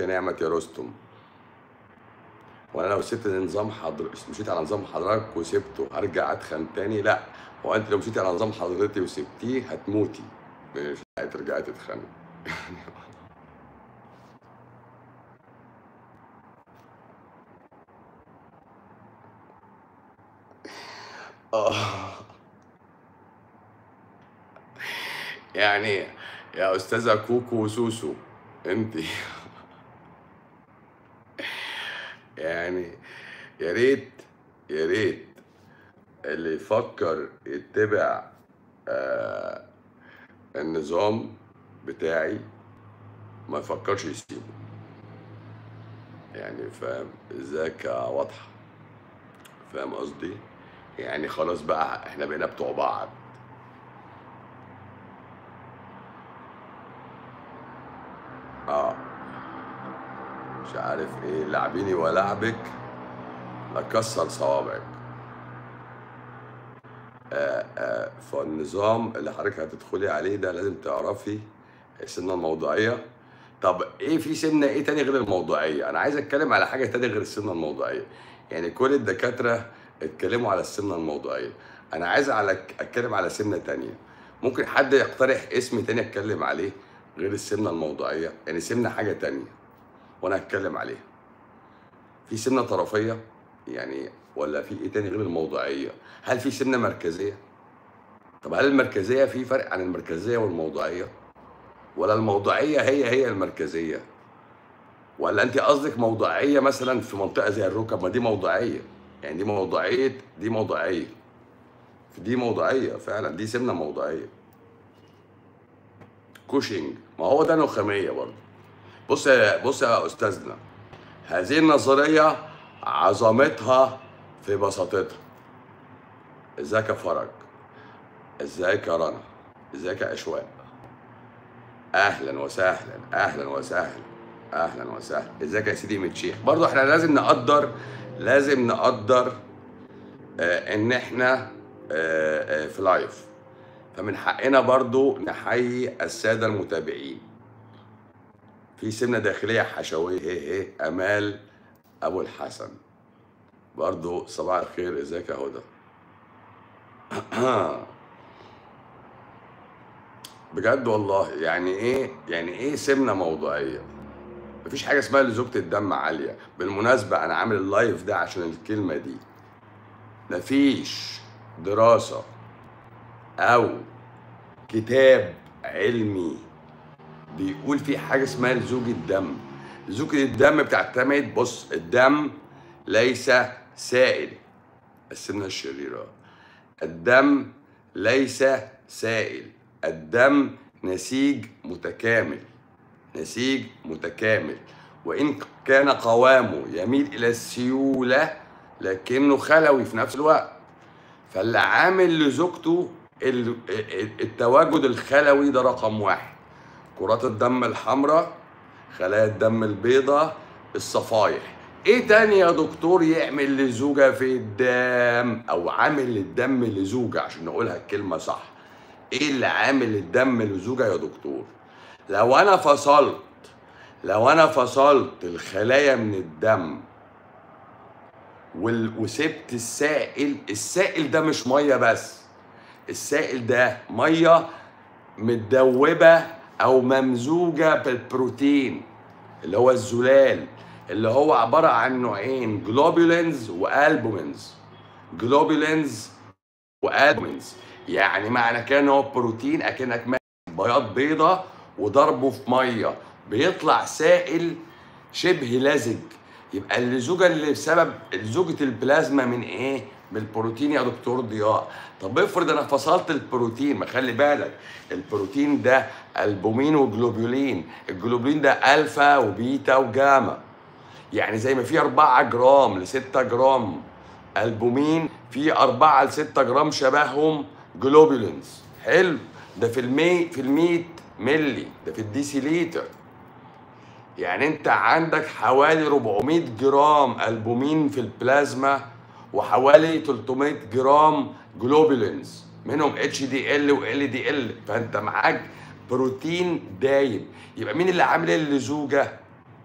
يا نعمة يا رستم وانا لو سبت نظام حضر مشيت على نظام حضرتك وسبته هرجع اتخن تاني لا هو انت لو مشيتي على نظام حضرتي وسبتيه هتموتي مش هترجعي تتخني اه يعني يا استاذه كوكو وسوسو انت يعني يا ريت يا ريت اللي يفكر يتبع آه النظام بتاعي ما يفكرش يسيبه يعني فاهم الذكاء واضحة فاهم قصدي يعني خلاص بقى احنا بقينا بتوع بعض اه مش عارف ايه لعبيني ولعبك لكسر صوابعك آه آه فالنظام اللي حضرتك هتدخلي عليه ده لازم تعرفي السنة الموضوعية طب ايه في سنة ايه تاني غير الموضوعية؟ أنا عايز أتكلم على حاجة تانية غير السنة الموضوعية يعني كل الدكاترة اتكلموا على السنة الموضوعية أنا عايز على أتكلم على سنة تانية ممكن حد يقترح اسم تاني أتكلم عليه غير السمنة الموضعية يعني سمنة حاجة تانية وأنا هتكلم عليها في سمنة طرفية يعني ولا في إيه تاني غير الموضعية هل في سمنة مركزية طب هل المركزية في فرق عن المركزية والموضعية ولا الموضعية هي هي المركزية ولا أنت قصدك موضعية مثلا في منطقة زي الركب ما دي موضعية يعني دي موضعية دي موضعية دي موضعية فعلا دي سمنة موضعية كوشنج ما هو ده نخاميه برضه بص يا بص يا استاذنا هذه النظريه عظمتها في بساطتها ازيك يا فرج ازيك يا رنا ازيك يا اشواق اهلا وسهلا اهلا وسهلا اهلا وسهلا ازيك يا سيدي متشيخ برضه احنا لازم نقدر لازم نقدر آه ان احنا آه آه في لايف فمن حقنا برضو نحيي السادة المتابعين في سمنة داخلية حشوية هي هي أمال أبو الحسن برضو صباح الخير ازيك يا هدى بجد والله يعني ايه يعني ايه سمنة موضوعية مفيش حاجة اسمها لزوجة الدم عالية بالمناسبة أنا عامل اللايف ده عشان الكلمة دي مفيش دراسة او كتاب علمي بيقول في حاجه اسمها لزوج الدم لزوج الدم بتعتمد بص الدم ليس سائل السمنه الشريره الدم ليس سائل الدم نسيج متكامل نسيج متكامل وان كان قوامه يميل الى السيوله لكنه خلوي في نفس الوقت فاللي عامل لزوجته التواجد الخلوي ده رقم واحد كرات الدم الحمراء خلايا الدم البيضاء الصفايح ايه تاني يا دكتور يعمل لزوجة في الدم او عامل الدم لزوجة عشان نقولها الكلمة صح ايه اللي عامل الدم لزوجة يا دكتور لو انا فصلت لو انا فصلت الخلايا من الدم وسبت السائل السائل ده مش ميه بس السائل ده ميه متدوبه او ممزوجه بالبروتين اللي هو الزلال اللي هو عباره عن نوعين جلوبولينز والبومينز جلوبولينز والبومينز يعني معنى كان هو بروتين اكنك بياض بيضه وضربه في ميه بيطلع سائل شبه لزج يبقى اللزوجه اللي بسبب لزوجه البلازما من ايه؟ من البروتين يا دكتور ضياء طب افرض انا فصلت البروتين ما خلي بالك البروتين ده البومين وجلوبولين الجلوبولين ده الفا وبيتا وجاما يعني زي ما في 4 جرام ل 6 جرام البومين في 4 ل 6 جرام شبههم جلوبولينز حلو ده في المي في ال 100 ملي ده في الديسيليتر يعني انت عندك حوالي 400 جرام البومين في البلازما وحوالي 300 جرام جلوبولينز منهم اتش دي ال وال دي ال فانت معاك بروتين دايب يبقى مين اللي عامل اللزوجه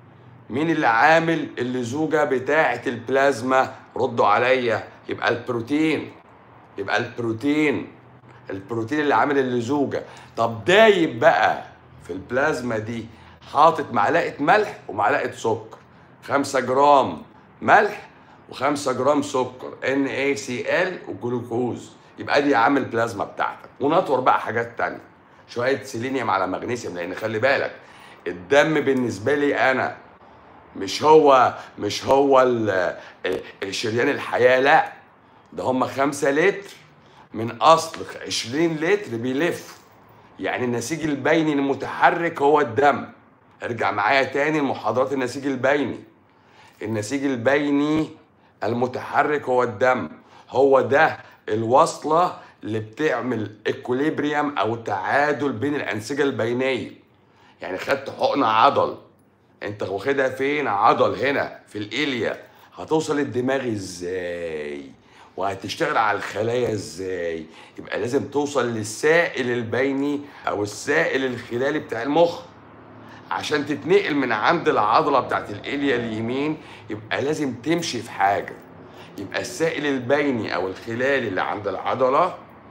مين اللي عامل اللزوجه بتاعه البلازما ردوا عليا يبقى البروتين يبقى البروتين البروتين اللي عامل اللزوجه طب دايب بقى في البلازما دي حاطط معلقه ملح ومعلقه سكر 5 جرام ملح و5 جرام سكر ان اي سي ال وجلوكوز يبقى دي عامل البلازما بتاعتك ونطور بقى حاجات تانية شويه سيلينيوم على مغنيسيوم لان خلي بالك الدم بالنسبه لي انا مش هو مش هو ال- الشريان الحياه لا ده هم خمسة لتر من اصل 20 لتر بيلف يعني النسيج البيني المتحرك هو الدم ارجع معايا تاني لمحاضرات النسيج البيني النسيج البيني المتحرك هو الدم هو ده الوصلة اللي بتعمل اكوليبريم او تعادل بين الانسجة البينية يعني خدت حقن عضل انت واخدها فين عضل هنا في الإليا هتوصل الدماغ ازاي وهتشتغل على الخلايا ازاي يبقى لازم توصل للسائل البيني او السائل الخلالي بتاع المخ عشان تتنقل من عند العضله بتاعت الاليا اليمين يبقى لازم تمشي في حاجه يبقى السائل البيني او الخلالي اللي عند العضله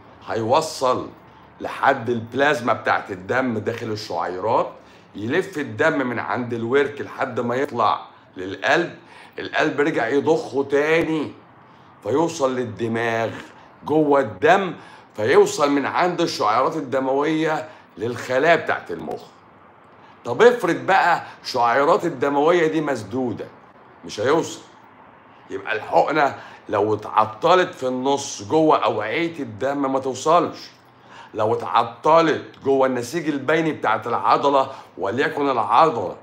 هيوصل لحد البلازما بتاعت الدم داخل الشعيرات يلف الدم من عند الورك لحد ما يطلع للقلب القلب رجع يضخه تاني فيوصل للدماغ جوه الدم فيوصل من عند الشعيرات الدمويه للخلايا بتاعت المخ طب افرض بقى شعيرات الدمويه دي مسدوده مش هيوصل يبقى الحقنه لو اتعطلت في النص جوه اوعيه الدم ما توصلش لو اتعطلت جوه النسيج البيني بتاعت العضله وليكن العضله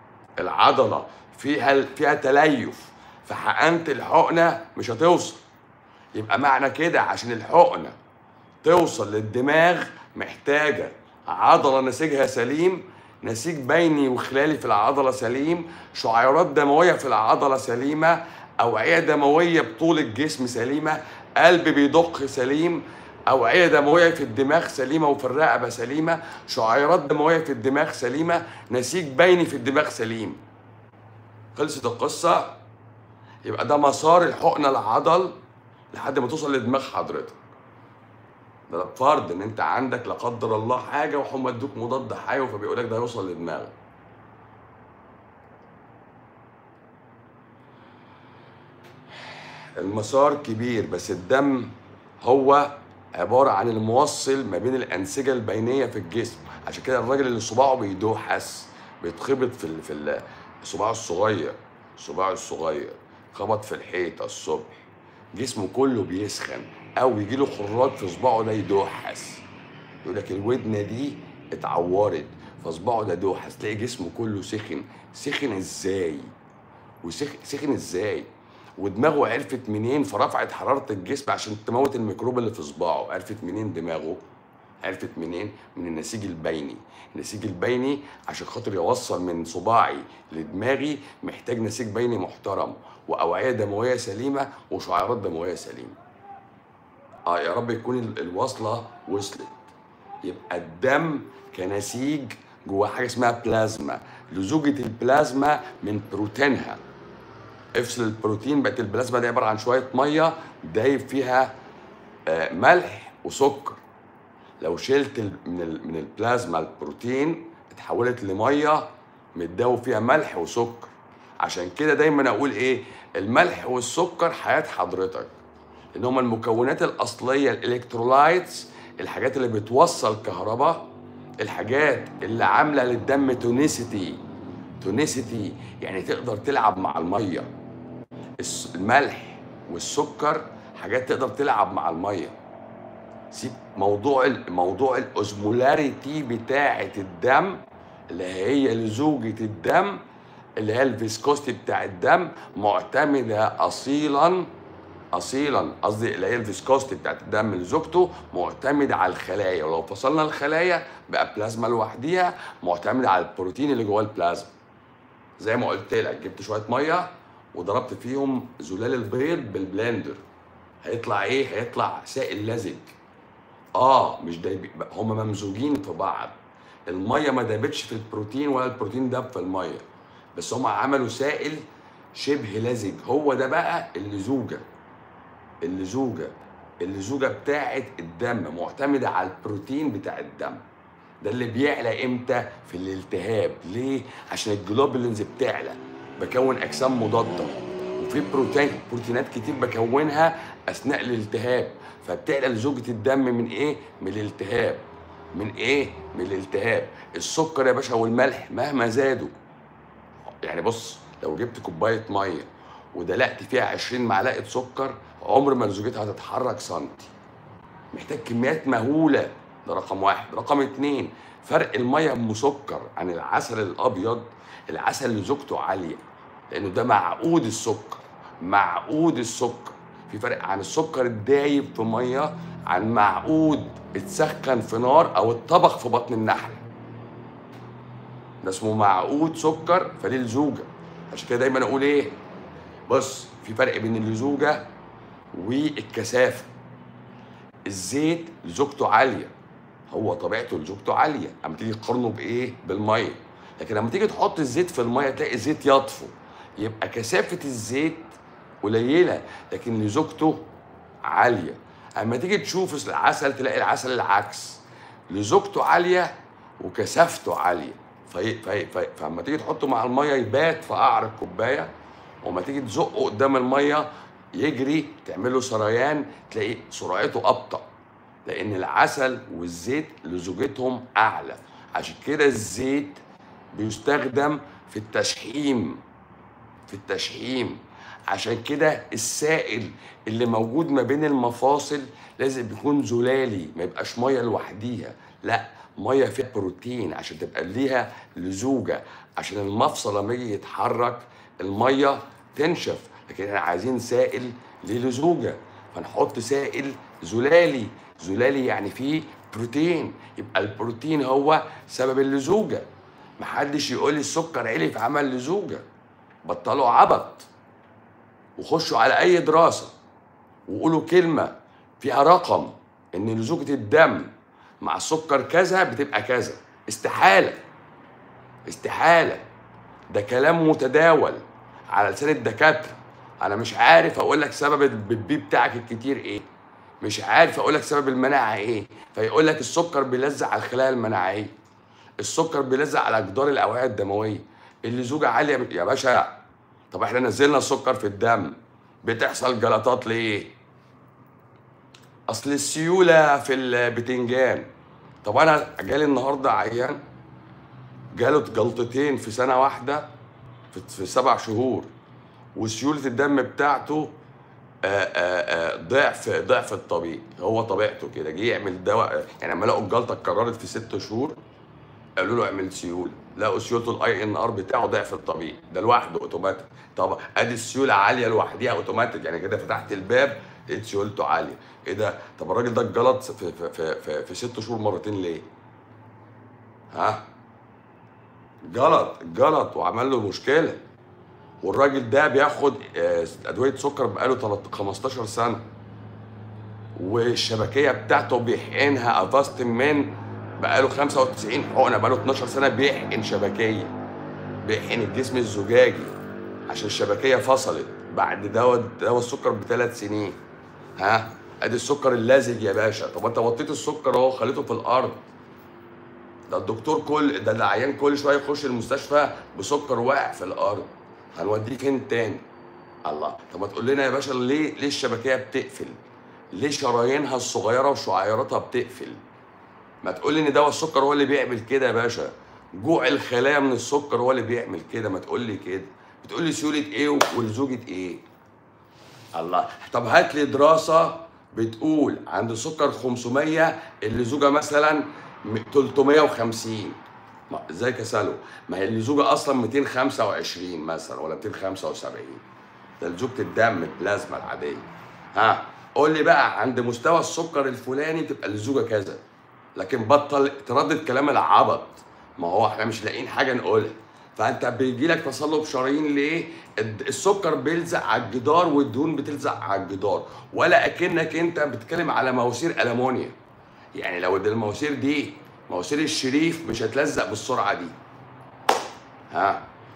العضله فيها فيها تليف فحقنت الحقنه مش هتوصل يبقى معنى كده عشان الحقنه توصل للدماغ محتاجه عضله نسيجها سليم نسيج بيني وخلالي في العضله سليم شعيرات دمويه في العضله سليمه اوعيه دمويه بطول الجسم سليمه قلب بيضخ سليم اوعيه دمويه في الدماغ سليمه وفي الرقبه سليمه شعيرات دمويه في الدماغ سليمه نسيج بيني في الدماغ سليم خلصت القصه يبقى ده مسار الحقنه العضل لحد ما توصل لدماغ حضرتك ده فرض ان انت عندك لا قدر الله حاجه وهم ادوك مضاد حيوي فبيقول لك ده هيوصل لدماغك المسار كبير بس الدم هو عباره عن الموصل ما بين الانسجه البينيه في الجسم عشان كده الراجل اللي صباعه بيدوحس بيتخبط في ال- في ال- صباعه الصغير صباعه الصغير خبط في الحيطه الصبح جسمه كله بيسخن او يجي له خراج في صباعه ده يدوحس يقول لك الودنه دي اتعورت فصباعه ده دوحس تلاقي جسمه كله سخن سخن ازاي وسخن ازاي ودماغه عرفت منين فرفعت حراره الجسم عشان تموت الميكروب اللي في صباعه عرفت منين دماغه عرفت منين من النسيج البيني النسيج البيني عشان خاطر يوصل من صباعي لدماغي محتاج نسيج بيني محترم واوعيه دمويه سليمه وشعيرات دمويه سليمه اه يا رب يكون ال- الوصله وصلت يبقى الدم كنسيج جواه حاجه اسمها بلازما لزوجه البلازما من بروتينها افصل البروتين بقت البلازما دي عباره عن شويه ميه دايب فيها آه، ملح وسكر لو شلت ال- من ال- من البلازما البروتين اتحولت لميه متداوب فيها ملح وسكر عشان كده دايما اقول ايه الملح والسكر حياه حضرتك ان هما المكونات الاصليه الالكترولايتس الحاجات اللي بتوصل كهرباء الحاجات اللي عامله للدم تونيسيتي تونيسيتي يعني تقدر تلعب مع الميه الس- الملح والسكر حاجات تقدر تلعب مع الميه سيب موضوع ال- موضوع الاوزمولاريتي بتاعه الدم اللي هي لزوجة الدم اللي هي الفيسكوستي بتاع الدم معتمدة أصيلا أصيلا قصدي اللي هي الفيسكوستي بتاعت الدم لزوجته معتمدة على الخلايا ولو فصلنا الخلايا بقى بلازما لوحديها معتمدة على البروتين اللي جوه البلازما زي ما قلت لك جبت شوية مية وضربت فيهم زلال البيض بالبلندر هيطلع ايه؟ هيطلع سائل لزج اه مش دايب هم ممزوجين في بعض الميه ما دابتش في البروتين ولا البروتين داب في الميه بس هم عملوا سائل شبه لزج هو ده بقى اللزوجه اللزوجه اللزوجه بتاعه الدم معتمده على البروتين بتاع الدم ده اللي بيعلى امتى في الالتهاب ليه عشان الجلوبولينز بتعلى بكون اجسام مضاده وفي بروتين بروتينات كتير بكونها اثناء الالتهاب فبتعلى لزوجه الدم من ايه من الالتهاب من ايه من الالتهاب السكر يا باشا والملح مهما زادوا يعني بص لو جبت كوبايه ميه ودلقت فيها 20 معلقه سكر عمر ما لزوجتها هتتحرك سنتي محتاج كميات مهوله ده رقم واحد رقم اتنين فرق الميه المسكر عن العسل الابيض العسل لزوجته عاليه لانه ده معقود السكر معقود السكر في فرق عن السكر الدايب في ميه عن معقود اتسخن في نار او اتطبخ في بطن النحله ده اسمه معقود سكر فليه لزوجه عشان كده دايما اقول ايه بص في فرق بين اللزوجه والكثافه الزيت لزوجته عاليه هو طبيعته لزوجته عاليه اما تيجي تقارنه بايه بالميه لكن لما تيجي تحط الزيت في الميه تلاقي الزيت يطفو يبقى كثافه الزيت قليله لكن لزوجته عاليه اما تيجي تشوف العسل تلاقي العسل العكس لزوجته عاليه وكثافته عاليه في في في فاما تيجي تحطه مع الميه يبات في قعر الكوبايه وما تيجي تزقه قدام الميه يجري تعمل له سريان تلاقي سرعته ابطا لان العسل والزيت لزوجتهم اعلى عشان كده الزيت بيستخدم في التشحيم في التشحيم عشان كده السائل اللي موجود ما بين المفاصل لازم يكون زلالي ما يبقاش ميه لوحديها لا ميه فيها بروتين عشان تبقى ليها لزوجه عشان المفصل لما يجي يتحرك الميه تنشف لكن احنا عايزين سائل ليه لزوجه فنحط سائل زلالي زلالي يعني فيه بروتين يبقى البروتين هو سبب اللزوجه محدش يقول لي السكر عالي فعمل لزوجه بطلوا عبط وخشوا على اي دراسه وقولوا كلمه فيها رقم ان لزوجه الدم مع السكر كذا بتبقى كذا استحاله استحاله ده كلام متداول على لسان الدكاتره انا مش عارف اقول لك سبب البيبي بتاعك الكتير ايه مش عارف اقول لك سبب المناعه ايه فيقول لك السكر بيلزق على الخلايا المناعيه السكر بيلزق على جدار الاوعيه الدمويه اللزوجه عاليه يا باشا طب احنا نزلنا السكر في الدم بتحصل جلطات ليه اصل السيوله في البتنجان طب انا جالي النهارده عيان جاله جلطتين في سنه واحده في, في سبع شهور وسيوله الدم بتاعته آآ آآ ضعف ضعف الطبيعي هو طبيعته كده جه يعمل دواء يعني لما لقوا الجلطه اتكررت في ست شهور قالوا له اعمل سيوله لقوا سيولته الاي ان ار بتاعه ضعف الطبيعي ده لوحده اوتوماتيك طب ادي السيوله عاليه لوحدها اوتوماتيك يعني كده فتحت الباب لقيت سيولته عاليه ايه ده طب الراجل ده اتجلط في في في, في, في ست شهور مرتين ليه؟ ها؟ جلط جلط وعمل له مشكله والراجل ده بياخد آه، ادويه سكر بقاله 13 15 سنه والشبكيه بتاعته بيحقنها افاستين من بقاله 95 حقنه بقاله 12 سنه بيحقن شبكيه بيحقن الجسم الزجاجي عشان الشبكيه فصلت بعد دواء دواء السكر بثلاث سنين ها ادي السكر اللزج يا باشا طب انت وطيت السكر اهو خليته في الارض ده الدكتور كل ده العيان كل شويه يخش المستشفى بسكر واقع في الارض هنوديه فين تاني الله طب ما تقول لنا يا باشا ليه ليه الشبكيه بتقفل ليه شرايينها الصغيره وشعيراتها بتقفل ما تقول لي ان دواء السكر هو اللي بيعمل كده يا باشا جوع الخلايا من السكر هو اللي بيعمل كده ما تقول لي كده بتقول لي سيوله ايه ولزوجه ايه الله طب هات لي دراسه بتقول عند سكر 500 اللزوجه مثلا م- 350 ما- ازيك يا سالو ما هي اللزوجه اصلا 225 مثلا ولا 275 ده لزوجه الدم البلازما العاديه ها قول لي بقى عند مستوى السكر الفلاني تبقى اللزوجه كذا لكن بطل تردد كلام العبط ما هو احنا مش لاقيين حاجه نقولها فانت بيجي لك تصلب شرايين ليه الد- السكر بيلزق على الجدار والدهون بتلزق على الجدار ولا اكنك انت بتتكلم على مواسير المونيا يعني لو ده المواسير دي مواسير الشريف مش هتلزق بالسرعه دي ها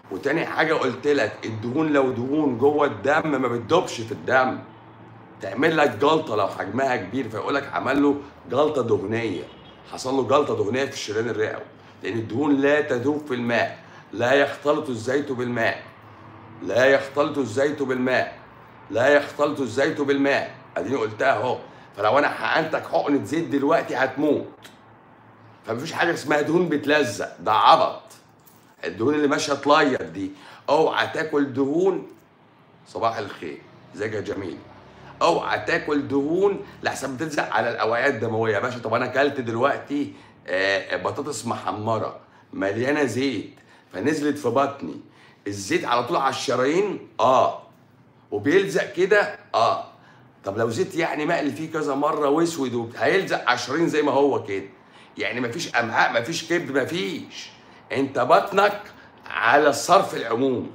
وتاني حاجه قلت لك الدهون لو دهون جوه الدم ما بتدوبش في الدم تعمل لك جلطه لو حجمها كبير فيقول لك عمل له جلطه دهنيه حصل له جلطه دهنيه في الشريان الرئوي لان الدهون لا تذوب في الماء لا يختلط الزيت بالماء لا يختلط الزيت بالماء لا يختلط الزيت بالماء اديني قلتها اهو فلو انا حقنتك حقنه زيت دلوقتي هتموت فمفيش حاجه اسمها دهون بتلزق ده عبط الدهون اللي ماشيه تليط دي اوعى تاكل دهون صباح الخير ازيك يا جميل اوعى تاكل دهون لحسن بتلزق على الاوعيه الدمويه يا باشا طب انا اكلت دلوقتي آه، بطاطس محمره مليانه زيت فنزلت في بطني الزيت على طول على الشرايين اه وبيلزق كده اه طب لو زيت يعني مقلي فيه كذا مره واسود وبت- هيلزق على الشرايين زي ما هو كده يعني مفيش امعاء مفيش كبد مفيش انت بطنك على الصرف العمومي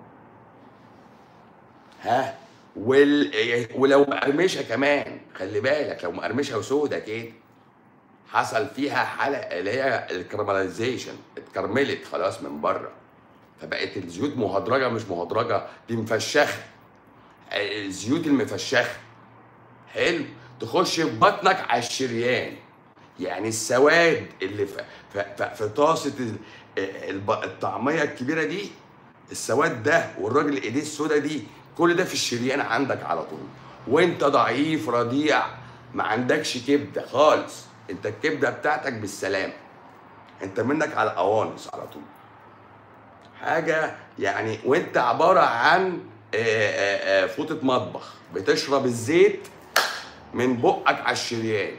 ها وال... ولو مقرمشه كمان خلي بالك لو مقرمشه وسودة كده حصل فيها حلقه اللي هي الكراميلايزيشن اتكرملت خلاص من بره فبقت الزيوت مهدرجه مش مهدرجه دي مفشخه الزيوت المفشخه حلو تخش في بطنك على الشريان يعني السواد اللي في, في, في, في طاسه ال- الب- الطعميه الكبيره دي السواد ده والراجل ايديه السودا دي كل ده في الشريان عندك على طول وانت ضعيف رضيع ما عندكش كبده خالص انت الكبده بتاعتك بالسلام انت منك على القوانص على طول حاجه يعني وانت عباره عن آه، آه، آه، فوطه مطبخ بتشرب الزيت من بقك على الشريان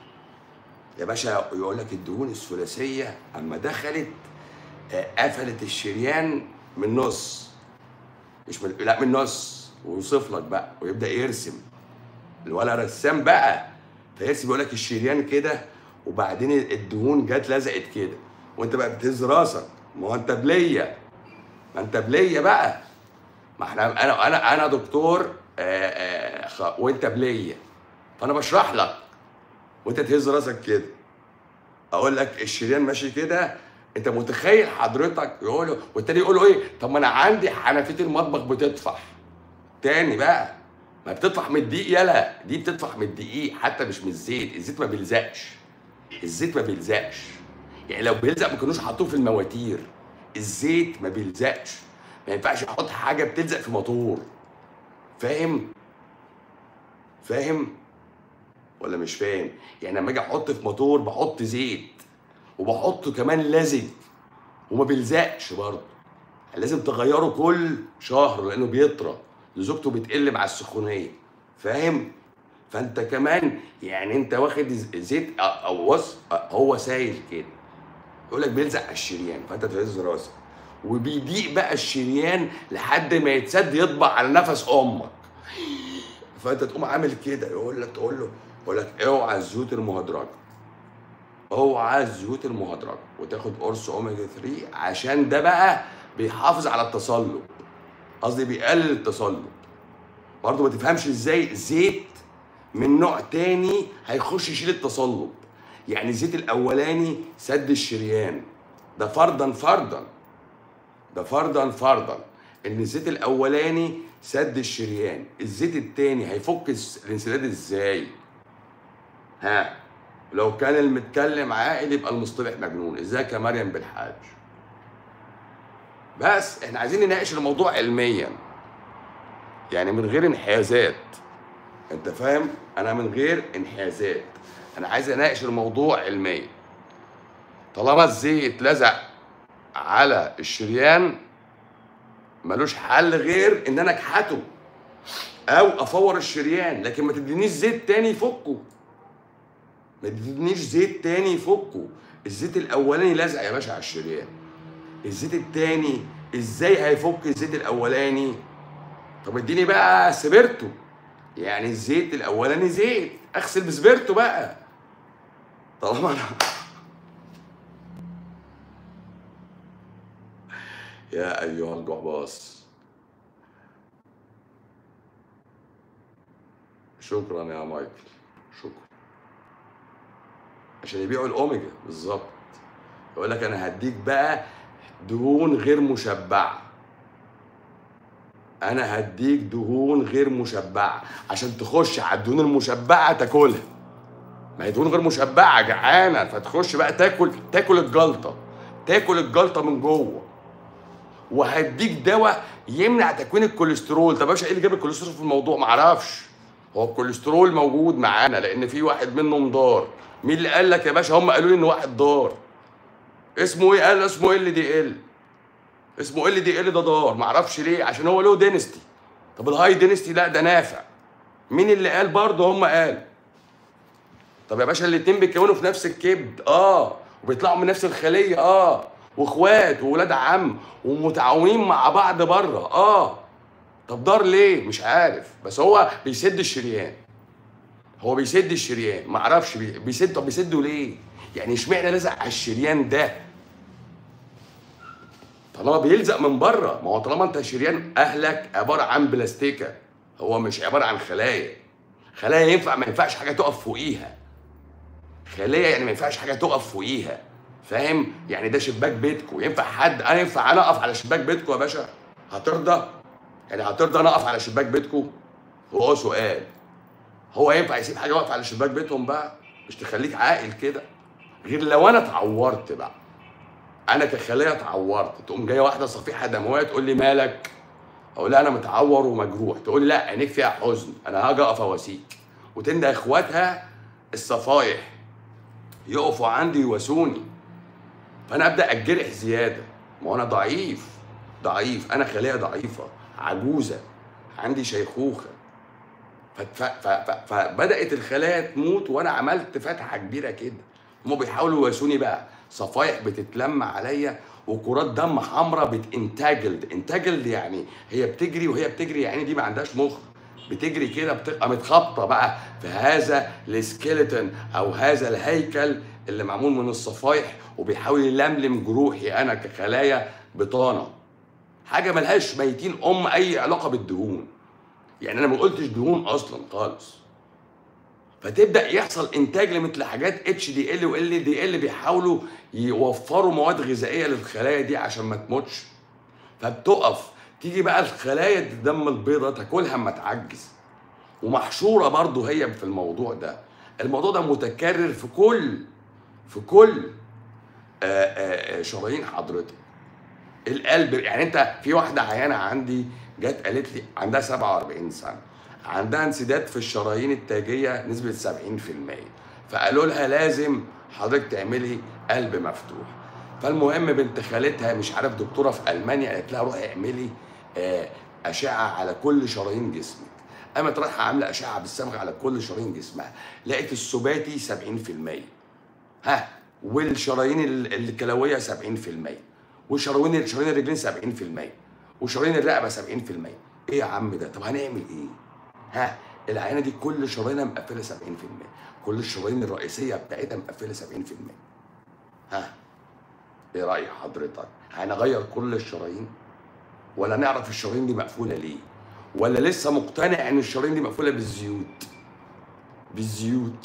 يا باشا يقول لك الدهون الثلاثيه اما دخلت آه، قفلت الشريان من نص مش من لا من نص ويوصف لك بقى ويبدا يرسم الولا رسام بقى فيرسم يقول لك الشريان كده وبعدين الدهون جت لزقت كده وانت بقى بتهز راسك ما هو انت بليه ما انت بليه بقى ما احنا انا انا انا دكتور آآ آآ خ- وانت بليه فانا بشرح لك وانت تهز راسك كده اقول لك الشريان ماشي كده انت متخيل حضرتك يقولوا والتاني يقولوا ايه طب ما انا عندي حنفيه المطبخ بتطفح تاني بقى ما بتطفح من الدقيق يلا دي بتطفح من الدقيق حتى مش من الزيت الزيت ما بيلزقش الزيت ما بيلزقش يعني لو بيلزق ما كانوش حطوه في المواتير الزيت ما بيلزقش ما ينفعش احط حاجه بتلزق في موتور فاهم فاهم ولا مش فاهم يعني لما اجي احط في موتور بحط زيت وبحطه كمان لزج وما بيلزقش برضه لازم تغيره كل شهر لانه بيطرى لزوجته بتقل مع السخونيه فاهم فانت كمان يعني انت واخد زيت أ- او وص هو سايل كده يقول لك بيلزق على الشريان فانت تهز راسك وبيضيق بقى الشريان لحد ما يتسد يطبع على نفس امك فانت تقوم عامل كده يقول لك تقول له يقول لك اوعى الزيوت المهدرجه اوعى الزيوت المهدرجه وتاخد قرص اوميجا 3 عشان ده بقى بيحافظ على التصلب قصدي بيقلل التصلب برضه ما تفهمش ازاي زيت من نوع تاني هيخش يشيل التصلب يعني الزيت الاولاني سد الشريان ده فرضا فرضا ده فرضا فرضا ان الزيت الاولاني سد الشريان الزيت التاني هيفك الس- الانسداد ازاي ها لو كان المتكلم عاقل يبقى المصطلح مجنون ازيك يا مريم بالحاج بس احنا عايزين نناقش الموضوع علميا يعني من غير انحيازات انت فاهم انا من غير انحيازات انا عايز اناقش الموضوع علميا طالما الزيت لزق على الشريان ملوش حل غير ان انا اكحته او افور الشريان لكن ما تدينيش زيت تاني يفكه ما تدينيش زيت تاني يفكه الزيت الاولاني لزق يا باشا على الشريان الزيت التاني ازاي هيفك الزيت الاولاني طب اديني بقى سبرتو يعني الزيت الاولاني زيت اغسل بسبرتو بقى طالما انا يا ايها الجعباص شكرا يا مايكل شكرا عشان يبيعوا الاوميجا بالظبط يقول لك انا هديك بقى دهون غير مشبعه انا هديك دهون غير مشبعه عشان تخش على الدهون المشبعه تاكلها ما هي دهون غير مشبعه جعانه فتخش بقى تاكل تاكل الجلطه تاكل الجلطه من جوه وهديك دواء يمنع تكوين الكوليسترول طب يا باشا ايه اللي جاب الكوليسترول في الموضوع معرفش هو الكوليسترول موجود معانا لان في واحد منهم ضار مين اللي قال لك يا باشا هم قالوا لي ان واحد ضار اسمه ايه قال اسمه ال دي ال اسمه ال دي ال ده ضار معرفش ليه عشان هو له دينستي طب الهاي دينستي لا ده نافع مين اللي قال برضه هم قال طب يا باشا الاتنين بيتكونوا في نفس الكبد اه وبيطلعوا من نفس الخليه اه واخوات وولاد عم ومتعاونين مع بعض بره اه طب دار ليه مش عارف بس هو بيسد الشريان هو بيسد الشريان ما اعرفش بي- بيسد طب بيسده ليه يعني اشمعنى لزق على الشريان ده طالما بيلزق من بره ما هو طالما انت شريان اهلك عباره عن بلاستيكه هو مش عباره عن خلايا خلايا ينفع ما ينفعش حاجه تقف فوقيها خليه يعني ما ينفعش حاجه تقف فوقيها فاهم يعني ده شباك بيتكو ينفع حد انا ينفع انا اقف على شباك بيتكو يا باشا هترضى يعني هترضى انا اقف على شباك بيتكو هو سؤال هو ينفع يسيب حاجه واقفه على شباك بيتهم بقى مش تخليك عاقل كده غير لو انا اتعورت بقى انا كخليه اتعورت تقوم جايه واحده صفيحه دمويه تقول لي مالك اقول لها انا متعور ومجروح تقول لي لا عينيك فيها حزن انا هاجي اقف اواسيك وتندى اخواتها الصفايح يقفوا عندي يواسوني فانا ابدا اتجرح زياده ما هو انا ضعيف ضعيف انا خليه ضعيفه عجوزه عندي شيخوخه فت- ف- ف- ف- فبدات الخلايا تموت وانا عملت فتحه كبيره كده هما بيحاولوا يواسوني بقى صفايح بتتلم عليا وكرات دم حمراء بتنتجلد انتجلد يعني هي بتجري وهي بتجري يعني دي ما عندهاش مخ بتجري كده بتبقى متخبطه بقى في هذا السكيلتون او هذا الهيكل اللي معمول من الصفايح وبيحاول يلملم جروحي انا كخلايا بطانه حاجه ملهاش ميتين ام اي علاقه بالدهون يعني انا ما قلتش دهون اصلا خالص فتبدا يحصل انتاج لمثل حاجات اتش دي ال وال دي ال بيحاولوا يوفروا مواد غذائيه للخلايا دي عشان ما تموتش فبتقف تيجي بقى الخلايا الدم البيضاء تاكلها اما تعجز ومحشوره برضو هي في الموضوع ده الموضوع ده متكرر في كل في كل آه، آه، آه، شرايين حضرتك القلب يعني انت في واحده عيانه عندي جت قالت لي عندها 47 سنه عندها انسداد في الشرايين التاجيه نسبه 70% فقالوا لها لازم حضرتك تعملي قلب مفتوح فالمهم بنت خالتها مش عارف دكتوره في المانيا قالت لها روحي اعملي آه، اشعه على كل شرايين جسمك قامت رايحه عامله اشعه بالصمغ على كل شرايين جسمها لقيت السباتي 70% ها والشرايين ال- الكلويه 70% وشرايين شرايين الرجلين 70% وشرايين الرقبه 70% ايه يا عم ده طب هنعمل ايه ها العينه دي كل شرايينها مقفله 70% كل الشرايين الرئيسيه بتاعتها مقفله 70% ها ايه راي حضرتك هنغير كل الشرايين ولا نعرف الشرايين دي مقفوله ليه ولا لسه مقتنع ان الشرايين دي مقفوله بالزيوت بالزيوت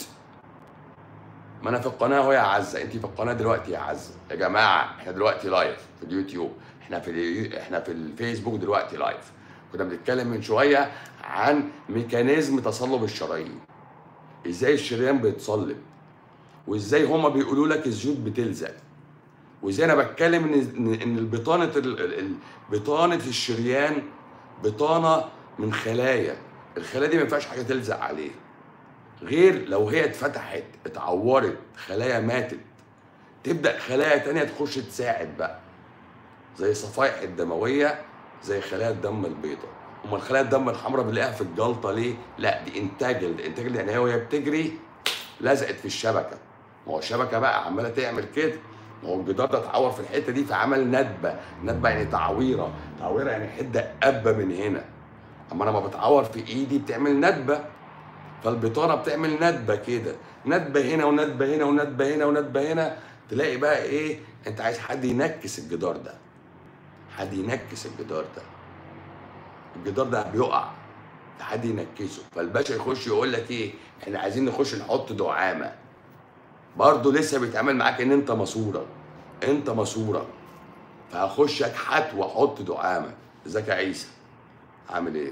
ما انا في القناه اهو يا عزه انت في القناه دلوقتي يا عزه يا جماعه احنا دلوقتي لايف في اليوتيوب احنا في اليو... احنا في الفيسبوك دلوقتي لايف كنا بنتكلم من شويه عن ميكانيزم تصلب الشرايين ازاي الشريان بيتصلب وازاي هما بيقولوا لك الزيوت بتلزق وازاي انا بتكلم ان ان إن البطانه ال- ال- ال- بطانه الشريان بطانه من خلايا الخلايا دي ما ينفعش حاجه تلزق عليها غير لو هي اتفتحت اتعورت خلايا ماتت تبدا خلايا تانية تخش تساعد بقى زي الصفائح الدمويه زي خلايا الدم البيضاء امال خلايا الدم الحمراء بنلاقيها في الجلطه ليه لا دي انتاجل انتاجل يعني هي وهي بتجري لزقت في الشبكه ما هو الشبكه بقى عماله تعمل كده ما هو الجدار ده اتعور في الحته دي فعمل ندبه ندبه يعني تعويره تعويره يعني حده قبه من هنا اما انا لما بتعور في ايدي بتعمل ندبه فالبطانه بتعمل ندبه كده ندبه هنا وندبه هنا وندبه هنا وندبه هنا تلاقي بقى ايه انت عايز حد ينكس الجدار ده حد ينكس الجدار ده الجدار ده بيقع حد ينكسه فالباشا يخش يقول لك ايه احنا عايزين نخش نحط دعامه برضه لسه بيتعامل معاك ان انت ماسوره انت ماسوره فهخش اكحت واحط دعامه ازيك يا عيسى هعمل ايه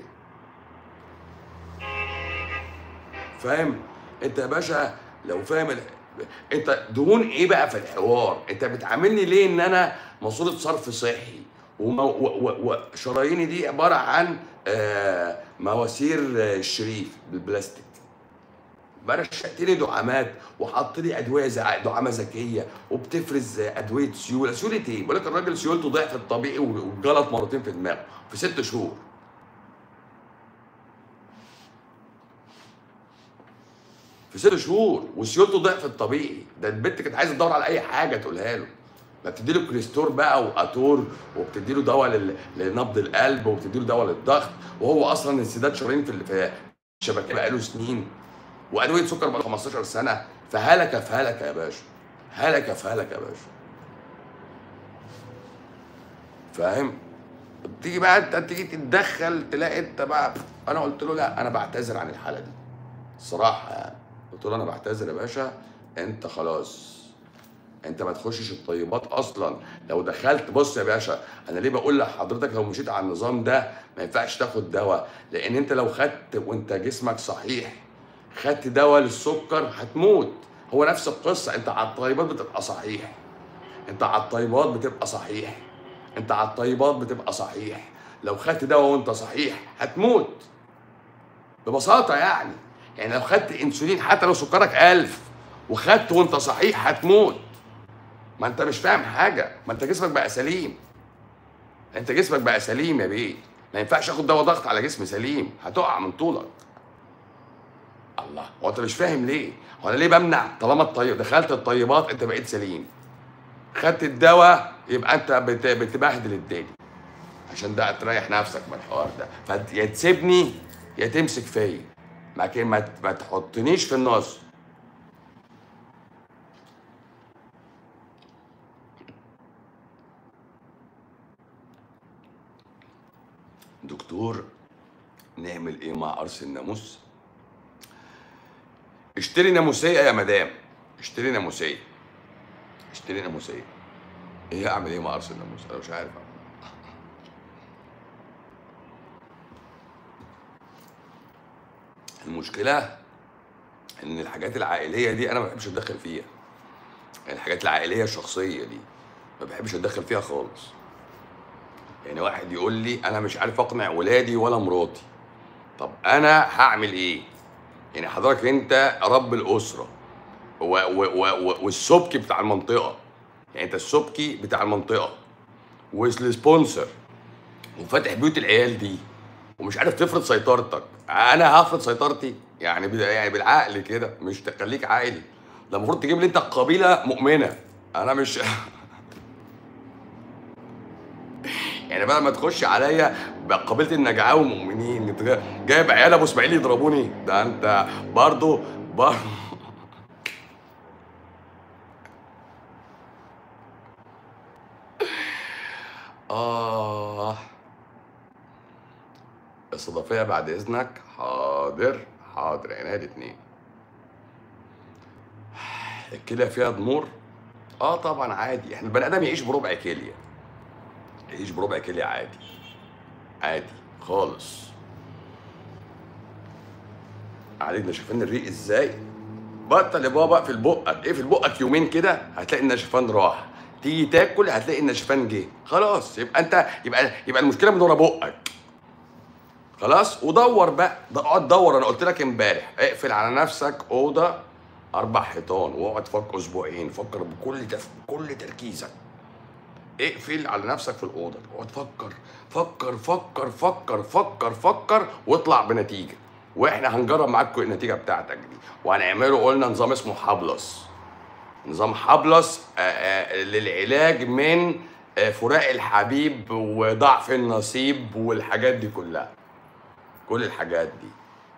فاهم انت يا باشا لو فاهم ال... انت دهون ايه بقى في الحوار انت بتعاملني ليه ان انا ماسوره صرف صحي وم- و- و- وشراييني دي عباره عن آه، مواسير آه، الشريف بالبلاستيك برشقت لي دعامات وحط لي ادويه زي دعامه ذكيه وبتفرز ادويه سيوله سيوله ايه؟ بقول لك الراجل سيولته ضعف الطبيعي وجلط مرتين في دماغه في ست شهور في ست شهور وسيولته ضعف الطبيعي ده البنت كانت عايزه تدور على اي حاجه تقولها له ما بتدي له كريستور بقى واتور وبتدي له دواء لل- لنبض القلب وبتدي له دواء للضغط وهو اصلا انسداد شرايين في ال- في الشبكيه بقاله سنين وادويه سكر بقى 15 سنه فهلك في هلك يا باشا هلك في هلك يا باشا فاهم تيجي بقى انت تيجي تتدخل تلاقي انت بقى انا قلت له لا انا بعتذر عن الحاله دي الصراحه يعني قلت له انا بعتذر يا باشا انت خلاص انت ما تخشش الطيبات اصلا لو دخلت بص يا باشا انا ليه بقول لحضرتك لو مشيت على النظام ده ما ينفعش تاخد دواء لان انت لو خدت وانت جسمك صحيح خدت دواء للسكر هتموت هو نفس القصه انت على الطيبات بتبقى صحيح انت على الطيبات بتبقى صحيح انت على الطيبات بتبقى صحيح لو خدت دواء وانت صحيح هتموت ببساطه يعني يعني لو خدت انسولين حتى لو سكرك ألف وخدت وانت صحيح هتموت ما انت مش فاهم حاجه ما انت جسمك بقى سليم انت جسمك بقى سليم يا بيه ما ينفعش اخد دواء ضغط على جسم سليم هتقع من طولك الله هو انت مش فاهم ليه هو انا ليه بمنع طالما الطيب دخلت الطيبات انت بقيت سليم خدت الدواء يبقى انت بت- بتبهدل الدنيا عشان ده تريح نفسك من الحوار ده فيا تسيبني يا تمسك فيا ما كان- ما ت- ما تحطنيش في النص دكتور نعمل ايه مع قرص الناموس اشتري ناموسيه يا مدام اشتري ناموسيه اشتري ناموسيه ايه اعمل ايه مع قرص الناموس انا مش عارف المشكله ان الحاجات العائليه دي انا ما بحبش اتدخل فيها الحاجات العائليه الشخصيه دي ما بحبش اتدخل فيها خالص يعني واحد يقول لي انا مش عارف اقنع ولادي ولا مراتي طب انا هعمل ايه يعني حضرتك انت رب الاسره و و و و والسبكي بتاع المنطقه يعني انت السبكي بتاع المنطقه والسبونسر وفاتح بيوت العيال دي ومش عارف تفرض سيطرتك انا هفرض سيطرتي يعني بال- يعني بالعقل كده مش تخليك عاقل ده المفروض تجيب لي انت قبيله مؤمنه انا مش يعني بدل ما تخش عليا بقبيله النجعاوي مؤمنين انت جايب عيال ابو اسماعيل يضربوني ده انت برضه برضه اه استضافيه بعد اذنك حاضر حاضر عينيا الاتنين الكليه فيها ضمور اه طبعا عادي احنا البني ادم يعيش بربع كليه يعيش بربع كليه عادي عادي خالص عليك نشفان الريق ازاي بطل يا بابا في بقك اقفل بقك يومين كده هتلاقي النشفان راح تيجي تاكل هتلاقي النشفان جه خلاص يبقى انت يبقى يبقى المشكله من ورا بقك خلاص ودور بقى ده اقعد دور انا قلت لك امبارح اقفل على نفسك اوضه اربع حيطان واقعد فكر اسبوعين فكر بكل تف... بكل تركيزك اقفل على نفسك في الاوضه اقعد فكر فكر فكر فكر فكر فكر واطلع بنتيجه واحنا هنجرب معاك النتيجه بتاعتك دي وهنعمله قلنا نظام اسمه حبلس نظام حبلس آه، آه، للعلاج من آه، فراق الحبيب وضعف النصيب والحاجات دي كلها كل الحاجات دي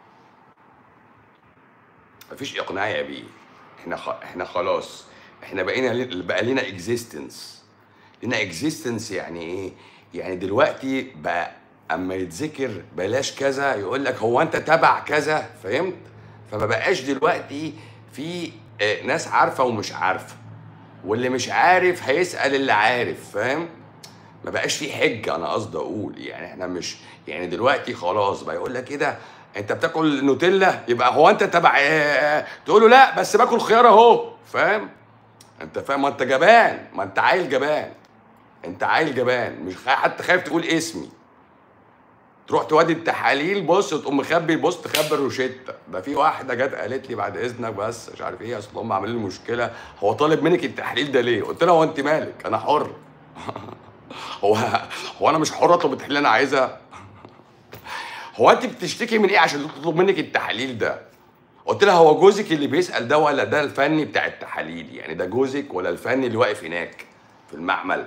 مفيش اقناع يا بيه احنا خ... احنا خلاص احنا بقينا ل- بقى لنا اكزيستنس لنا اكزيستنس يعني ايه يعني دلوقتي بقى اما يتذكر بلاش كذا يقول لك هو انت تبع كذا فهمت فما بقاش دلوقتي في آه، ناس عارفه ومش عارفه واللي مش عارف هيسال اللي عارف فاهم ما بقاش في حجه انا قصدي اقول يعني احنا مش يعني دلوقتي خلاص بقى يقول لك ايه ده انت بتاكل نوتيلا يبقى هو انت تبع آه، تقول له لا بس باكل خيار اهو فاهم انت فاهم ما انت جبان ما انت عيل جبان انت عيل جبان مش خا- حتى خايف تقول اسمي تروح تودي التحاليل بص تقوم مخبي بص تخبي الروشته ده في واحده جت قالت لي بعد اذنك بس مش عارف ايه اصل هم عاملين لي مشكله هو طالب منك التحليل ده ليه؟ قلت لها هو انت مالك؟ انا حر هو هو انا مش حر اطلب التحليل اللي انا عايزها هو انت بتشتكي من ايه عشان تطلب منك التحاليل ده؟ قلت لها هو جوزك اللي بيسال ده ولا ده الفني بتاع التحاليل؟ يعني ده جوزك ولا الفني اللي واقف هناك في المعمل؟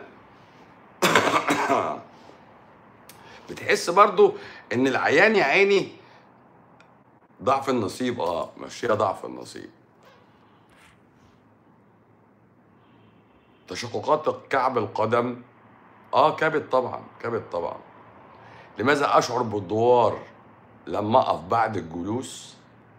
بتحس برضو ان العيان يا عيني ضعف النصيب اه مشيها ضعف النصيب تشققات كعب القدم اه كبد طبعا كبد طبعا لماذا اشعر بالدوار لما اقف بعد الجلوس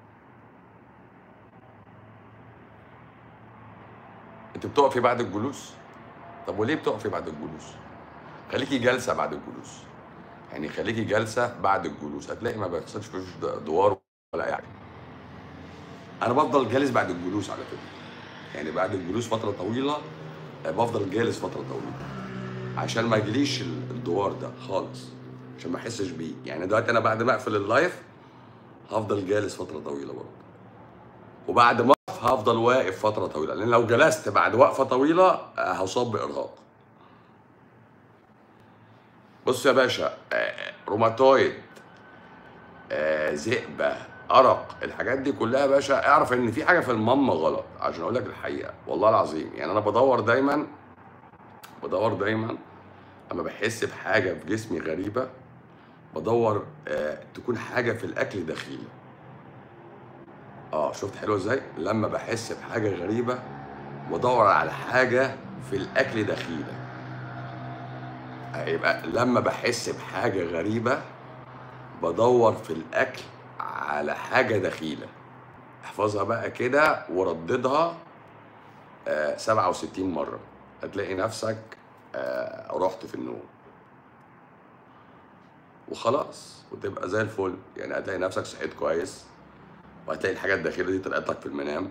انت بتقفي بعد الجلوس طب وليه بتقفي بعد الجلوس خليكي جالسه بعد الجلوس يعني خليكي جالسه بعد الجلوس هتلاقي ما بيحصلش فيش دوار ولا اي حاجه انا بفضل جالس بعد الجلوس على فكره يعني بعد الجلوس فتره طويله آه، بفضل جالس فتره طويله عشان ما يجيليش ال- الدوار ده خالص عشان ما احسش بيه يعني دلوقتي انا بعد ما اقفل اللايف هفضل جالس فتره طويله برضه وبعد ما اقف هفضل واقف فتره طويله لان لو جلست بعد وقفه طويله آه، هصاب بارهاق بص يا باشا آه، روماتويد آه، ذئبه ارق الحاجات دي كلها يا باشا اعرف ان في حاجه في المام غلط عشان اقول لك الحقيقه والله العظيم يعني انا بدور دايما بدور دايما اما بحس بحاجه في جسمي غريبه بدور آه تكون حاجه في الاكل دخيله اه شفت حلوه ازاي لما بحس بحاجه غريبه بدور على حاجه في الاكل دخيله يبقى لما بحس بحاجه غريبه بدور في الاكل على حاجه دخيله احفظها بقى كده ورددها آه 67 مره هتلاقي نفسك آه رحت في النوم وخلاص وتبقى زي الفل يعني هتلاقي نفسك صحيت كويس وهتلاقي الحاجات الداخليه دي طلعت لك في المنام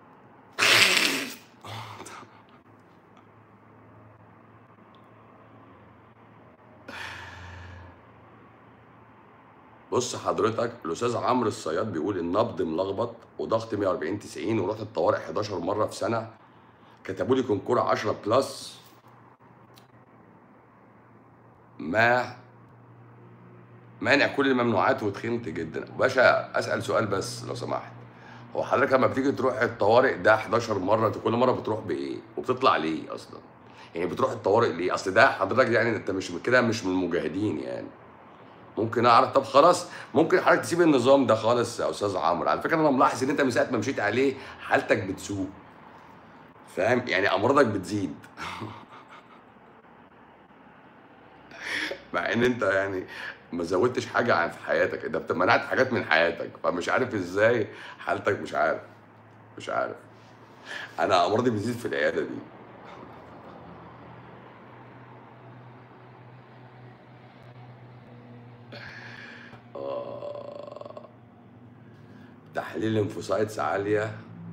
بص حضرتك الاستاذ عمرو الصياد بيقول النبض ملخبط وضغط 140 90 ورحت الطوارئ 11 مره في سنه كتبوا لي كونكور 10 بلس ما مانع كل الممنوعات وتخنت جدا باشا اسال سؤال بس لو سمحت هو حضرتك لما بتيجي تروح الطوارئ ده 11 مره انت كل مره بتروح بايه وبتطلع ليه اصلا يعني بتروح الطوارئ ليه اصل ده حضرتك يعني انت مش كده مش من المجاهدين يعني ممكن اعرف طب خلاص ممكن حضرتك تسيب النظام ده خالص يا استاذ عمرو على فكره انا ملاحظ ان انت من ساعه ما مشيت عليه حالتك بتسوء فاهم يعني امراضك بتزيد مع ان انت يعني ما زودتش حاجه عن في حياتك انت بت- منعت حاجات من حياتك فمش عارف ازاي حالتك مش عارف مش عارف انا امراضي بتزيد في العياده دي آه. تحليل ليمفوسايتس عاليه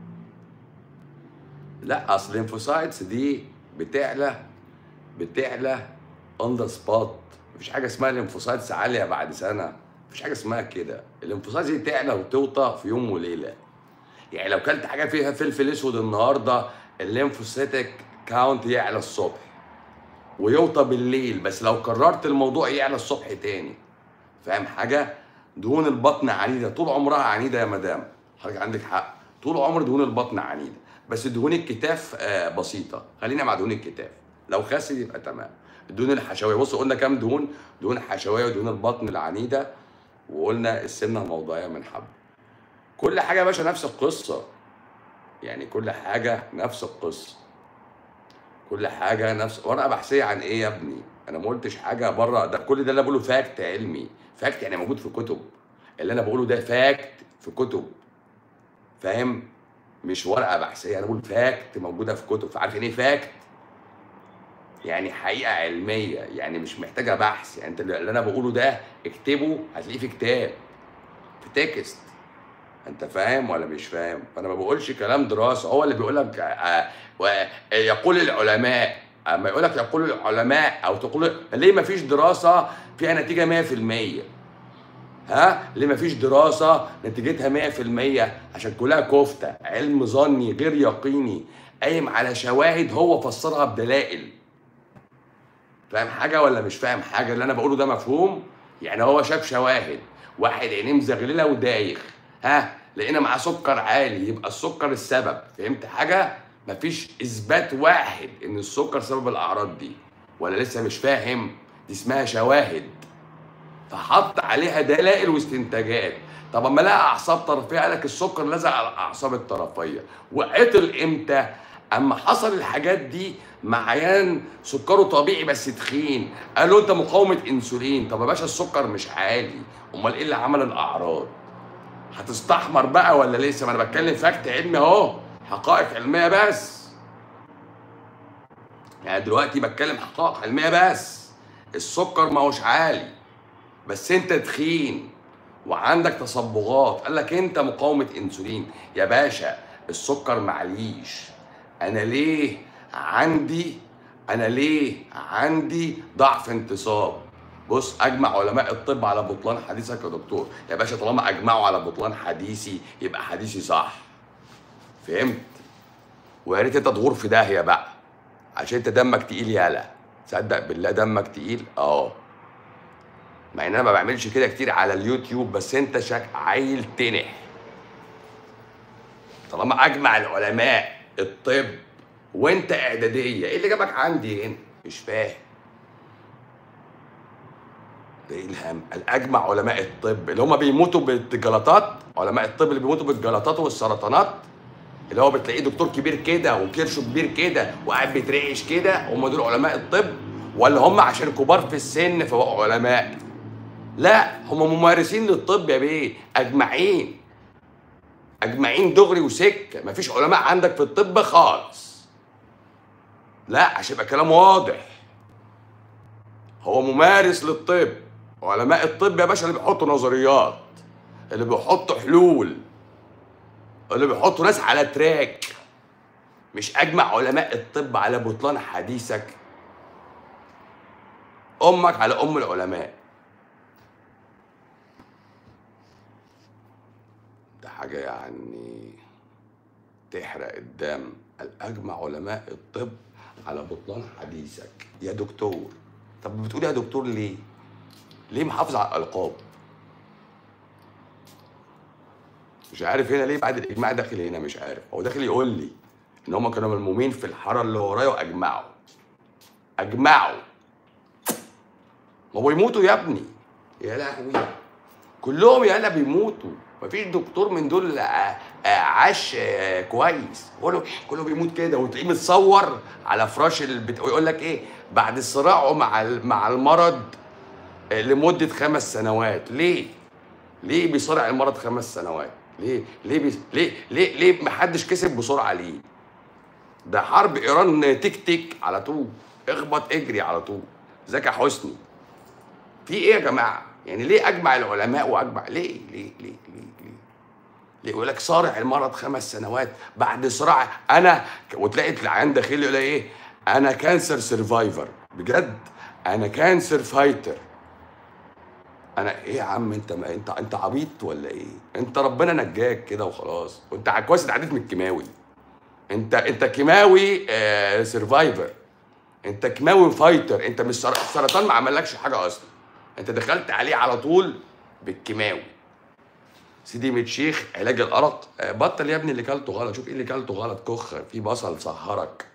لا اصل الليمفوسايتس دي بتعلى بتعلى اون ذا سبوت مفيش حاجه اسمها ليمفوسايتس عاليه بعد سنه مفيش حاجه اسمها كده الليمفوسايتس دي تعلى وتوطى في يوم وليله يعني لو كلت حاجه فيها فلفل اسود النهارده الليمفوسيتك كاونت يعلى الصبح ويوطى بالليل بس لو كررت الموضوع يعلى الصبح تاني فاهم حاجه دهون البطن عنيده طول عمرها عنيده يا مدام حضرتك عندك حق طول عمر دهون البطن عنيده بس دهون الكتاف آه، بسيطه خلينا مع دهون الكتاف لو خاسر يبقى تمام الدهون الحشويه بص قلنا كام دهون دهون حشويه ودهون البطن العنيده وقلنا السمنه الموضعيه من حب كل حاجه يا باشا نفس القصه يعني كل حاجه نفس القصه كل حاجه نفس ورقه بحثيه عن ايه يا ابني انا ما قلتش حاجه بره ده كل ده اللي أنا بقوله فاكت علمي فاكت يعني موجود في كتب اللي انا بقوله ده فاكت في كتب فاهم مش ورقه بحثيه انا بقول فاكت موجوده في كتب فعارف يعني ايه فاكت يعني حقيقه علميه يعني مش محتاجه بحث يعني انت اللي انا بقوله ده اكتبه هتلاقيه في كتاب في تكست انت فاهم ولا مش فاهم فانا ما بقولش كلام دراسه هو اللي بيقول لك آه، و- يقول العلماء اما يقول لك يقول العلماء او تقول ليه ما فيش دراسه فيها نتيجه 100% ها ليه ما فيش دراسه نتيجتها 100% عشان كلها كفته علم ظني غير يقيني قايم على شواهد هو فسرها بدلائل فاهم حاجه ولا مش فاهم حاجه اللي انا بقوله ده مفهوم يعني هو شاف شواهد واحد عينيه مزغلله ودايخ ها لقينا معاه سكر عالي يبقى السكر السبب فهمت حاجه مفيش اثبات واحد ان السكر سبب الاعراض دي ولا لسه مش فاهم دي اسمها شواهد فحط عليها دلائل واستنتاجات طب اما لقى اعصاب طرفيه قال لك السكر لزق على الاعصاب الطرفيه وعطل امتى اما حصل الحاجات دي مع عيان سكره طبيعي بس تخين قال له انت مقاومه انسولين طب يا باشا السكر مش عالي امال ايه اللي عمل الاعراض هتستحمر بقى ولا لسه ما انا بتكلم فاكت علمي اهو حقائق علميه بس يعني دلوقتي بتكلم حقائق علميه بس السكر ما هوش عالي بس انت تخين وعندك تصبغات قال لك انت مقاومه انسولين يا باشا السكر معليش انا ليه عندي انا ليه عندي ضعف انتصاب بص اجمع علماء الطب على بطلان حديثك يا دكتور يا باشا طالما اجمعوا على بطلان حديثي يبقى حديثي صح فهمت ويا ريت انت تغور في داهيه بقى عشان انت دمك تقيل يالا صدق بالله دمك تقيل اه مع ان انا ما بعملش كده كتير على اليوتيوب بس انت شك عيل تنح طالما اجمع العلماء الطب وانت اعداديه ايه اللي جابك عندي هنا مش فاهم ده ايه الهم الاجمع علماء الطب اللي هم بيموتوا بالجلطات علماء الطب اللي بيموتوا بالجلطات والسرطانات اللي هو بتلاقيه دكتور كبير كده وكرشه كبير كده وقاعد بيترعش كده هم دول علماء الطب ولا هم عشان كبار في السن فبقوا علماء لا هم ممارسين للطب يا بيه اجمعين اجمعين دغري وسكه مفيش علماء عندك في الطب خالص لا عشان يبقى كلام واضح هو ممارس للطب علماء الطب يا باشا اللي بيحطوا نظريات اللي بيحطوا حلول اللي بيحطوا ناس على تراك مش اجمع علماء الطب على بطلان حديثك امك على ام العلماء ده حاجه يعني تحرق الدم الاجمع علماء الطب على بطلان حديثك يا دكتور طب بتقول يا دكتور ليه ليه محافظ على الالقاب مش عارف هنا ليه بعد الاجماع داخل هنا مش عارف هو داخل يقول لي ان هم كانوا ملمومين في الحاره اللي ورايا واجمعوا اجمعوا ما بيموتوا يا ابني يا لهوي كلهم يالا بيموتوا مفيش دكتور من دول آه، آه، عاش آه، كويس كله كله بيموت كده وتلاقيه متصور على فراش البت... ويقول لك ايه بعد صراعه مع ال- مع المرض آه، لمده خمس سنوات ليه؟ ليه بيصارع المرض خمس سنوات؟ ليه؟ ليه بي... ليه ليه ليه محدش كسب بسرعه ليه؟ ده حرب ايران تك تك على طول اخبط اجري على طول زكي حسني في ايه يا جماعه؟ يعني ليه اجمع العلماء واجمع ليه ليه ليه ليه ليه؟ ليه يقول لك صارع المرض خمس سنوات بعد صراع انا وتلاقي العيان داخلي يقول لك ايه؟ انا كانسر سرفايفر بجد انا كانسر فايتر انا ايه يا عم انت ما انت انت عبيط ولا ايه؟ انت ربنا نجاك كده وخلاص وانت ع- كويس انت عديت من الكيماوي انت انت كيماوي آه سرفايفر انت كيماوي فايتر انت مش سر- السرطان ما عملكش حاجه اصلا انت دخلت عليه على طول بالكيماوي سيدي متشيخ علاج الارق آه، بطل يا ابني اللي كلته غلط شوف ايه اللي كلته غلط كخ في بصل سهرك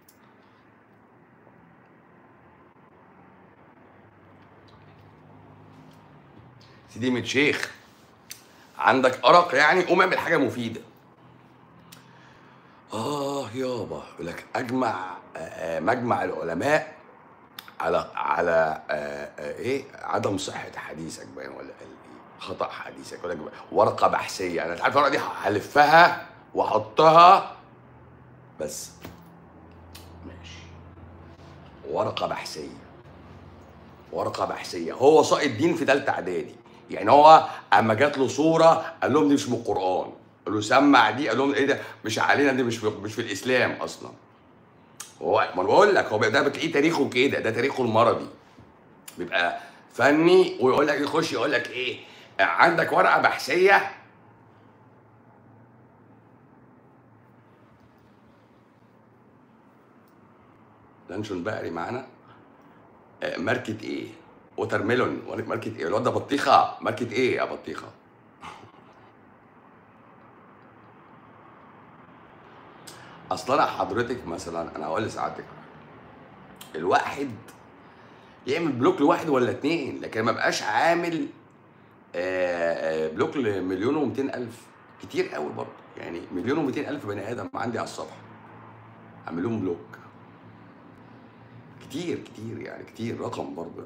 سيدي متشيخ عندك ارق يعني قوم اعمل حاجه مفيده اه يابا يقول لك اجمع آه، آه، مجمع العلماء على على آه، آه، ايه عدم صحه حديثك باين ولا قال ايه خطا حديثك يقول لك ورقه بحثيه انا عارف الورقه دي هلفها واحطها بس ماشي ورقه بحثيه ورقه بحثيه هو ساقط دين في ثالثه اعدادي يعني هو اما جات له صوره قال لهم دي مش من القران قال له سمع دي قال لهم ايه ده مش علينا دي مش في مش في الاسلام اصلا هو ما انا بقول لك هو ده بتلاقيه تاريخه كده ده تاريخه المرضي بيبقى فني ويقول لك يخش يقول لك ايه عندك ورقه بحثيه لانشون بقري معانا آه، ماركة ايه؟ ووتر ميلون ماركة ايه؟ الواد ده بطيخة ماركة ايه يا بطيخة؟ اصل انا حضرتك مثلا انا هقول لسعادتك الواحد يعمل بلوك لواحد ولا اتنين لكن ما بقاش عامل آه، آه، بلوك لمليون و الف كتير قوي برضه يعني مليون و الف بني ادم عندي على الصفحه اعمل لهم بلوك كتير كتير يعني كتير رقم برضه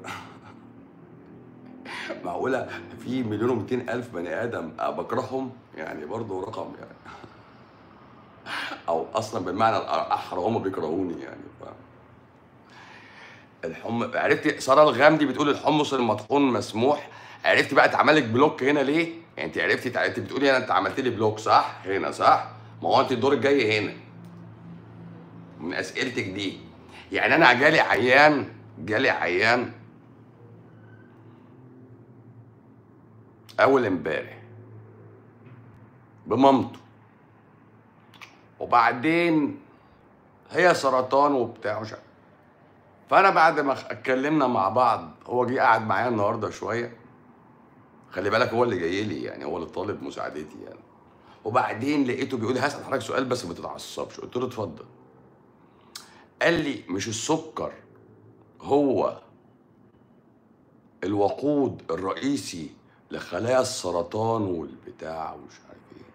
معقولة في مليون و الف بني آدم بكرههم يعني برضه رقم يعني أو أصلا بالمعنى الأحرى هم بيكرهوني يعني ف... الحم عرفتي سارة الغامدي بتقول الحمص المطحون مسموح عرفتي بقى اتعمل لك بلوك هنا ليه؟ يعني انت عرفتي انت بتقولي انا انت عملت لي بلوك صح؟ هنا صح؟ ما هو انت الدور الجاي هنا من اسئلتك دي يعني انا جالي عيان جالي عيان اول امبارح بمامته وبعدين هي سرطان وبتاع مش عارف فانا بعد ما اتكلمنا مع بعض هو جه قعد معايا النهارده شويه خلي بالك هو اللي جاي لي يعني هو اللي طالب مساعدتي يعني وبعدين لقيته بيقول لي هسال حضرتك سؤال بس ما تتعصبش قلت له اتفضل قال لي مش السكر هو الوقود الرئيسي لخلايا السرطان والبتاع ومش عارف ايه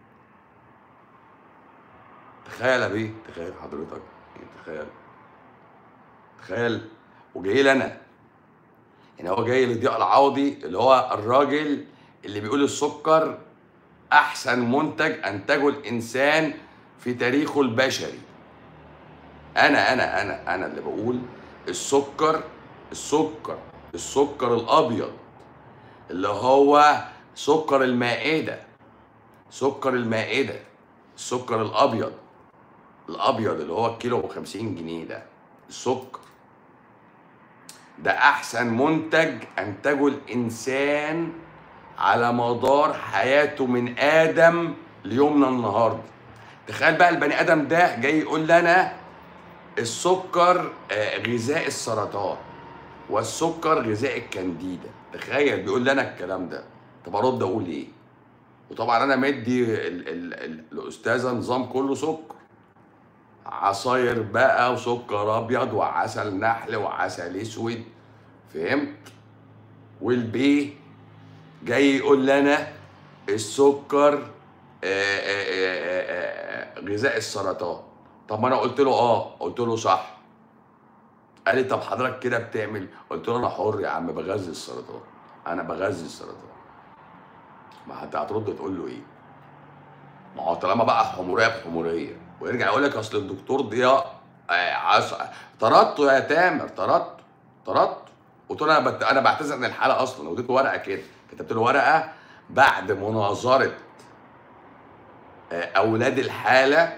تخيل يا بيه تخيل حضرتك يعني تخيل تخيل وجاي لي انا يعني هو جاي لضياء العوضي اللي هو الراجل اللي بيقول السكر احسن منتج انتجه الانسان في تاريخه البشري انا انا انا انا اللي بقول السكر السكر السكر الابيض اللي هو سكر المائده سكر المائده السكر الابيض الابيض اللي هو الكيلو ب 50 جنيه ده السكر ده احسن منتج انتجه الانسان على مدار حياته من ادم ليومنا النهارده تخيل بقى البني ادم ده جاي يقول لنا السكر آه، غذاء السرطان والسكر غذاء الكانديدا تخيل بيقول لنا الكلام ده طب ارد اقول ايه وطبعا انا مدي ال ال ال الاستاذه نظام كله سكر عصاير بقى وسكر ابيض وعسل نحل وعسل اسود فهمت والبي جاي يقول لنا السكر آه، آه، آه، غذاء السرطان طب ما انا قلت له اه قلت له صح قال لي طب حضرتك كده بتعمل قلت له انا حر يا عم بغذي السرطان انا بغذي السرطان ما انت هترد تقول له ايه ما هو طالما بقى حموريه بحموريه ويرجع يقول لك اصل الدكتور ضياء عص... طردته يا تامر طردته طردته قلت له انا بت... انا بعتذر عن الحاله اصلا وديته ورقه كده كتبت له ورقه بعد مناظره اولاد الحاله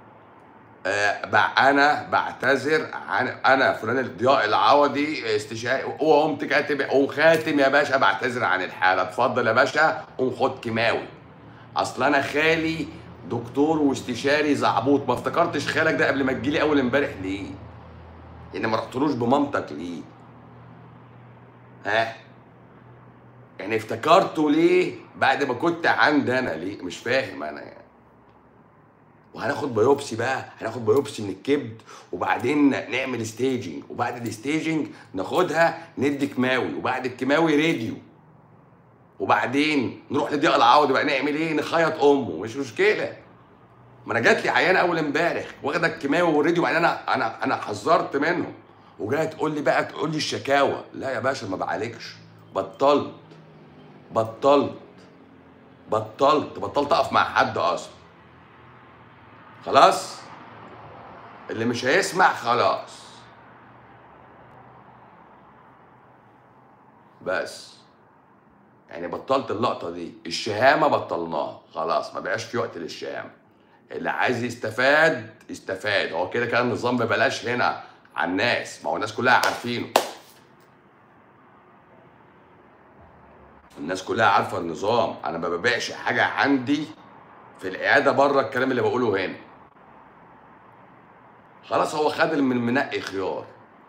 انا بعتذر عن انا فلان الضياء العوضي استشاري وقمت كاتب قوم خاتم يا باشا بعتذر عن الحاله اتفضل يا باشا قوم خد كيماوي اصل انا خالي دكتور واستشاري زعبوط ما افتكرتش خالك ده قبل ما تجيلي اول امبارح ليه يعني ما رحتلوش بمامتك ليه ها يعني افتكرته ليه بعد ما كنت عندي انا ليه مش فاهم انا يعني وهناخد بايوبسي بقى هناخد بايوبسي من الكبد وبعدين نعمل ستيجنج وبعد الستيجنج ناخدها ندي كيماوي وبعد الكيماوي راديو وبعدين نروح لضياء العوضي بقى نعمل ايه نخيط امه مش مشكله ما انا جات لي عيان اول امبارح واخده الكيماوي والراديو يعني انا انا انا حذرت منه وجايه تقول لي بقى تقول لي الشكاوى لا يا باشا ما بعالجش بطلت بطلت بطلت بطلت اقف مع حد اصلا خلاص اللي مش هيسمع خلاص بس يعني بطلت اللقطه دي الشهامه بطلناها خلاص ما بقاش في وقت للشهامه اللي عايز يستفاد يستفاد هو كده كده النظام ببلاش هنا على الناس ما هو الناس كلها عارفينه الناس كلها عارفه النظام انا ما ببيعش حاجه عندي في العياده بره الكلام اللي بقوله هنا خلاص هو خد من منقي خيار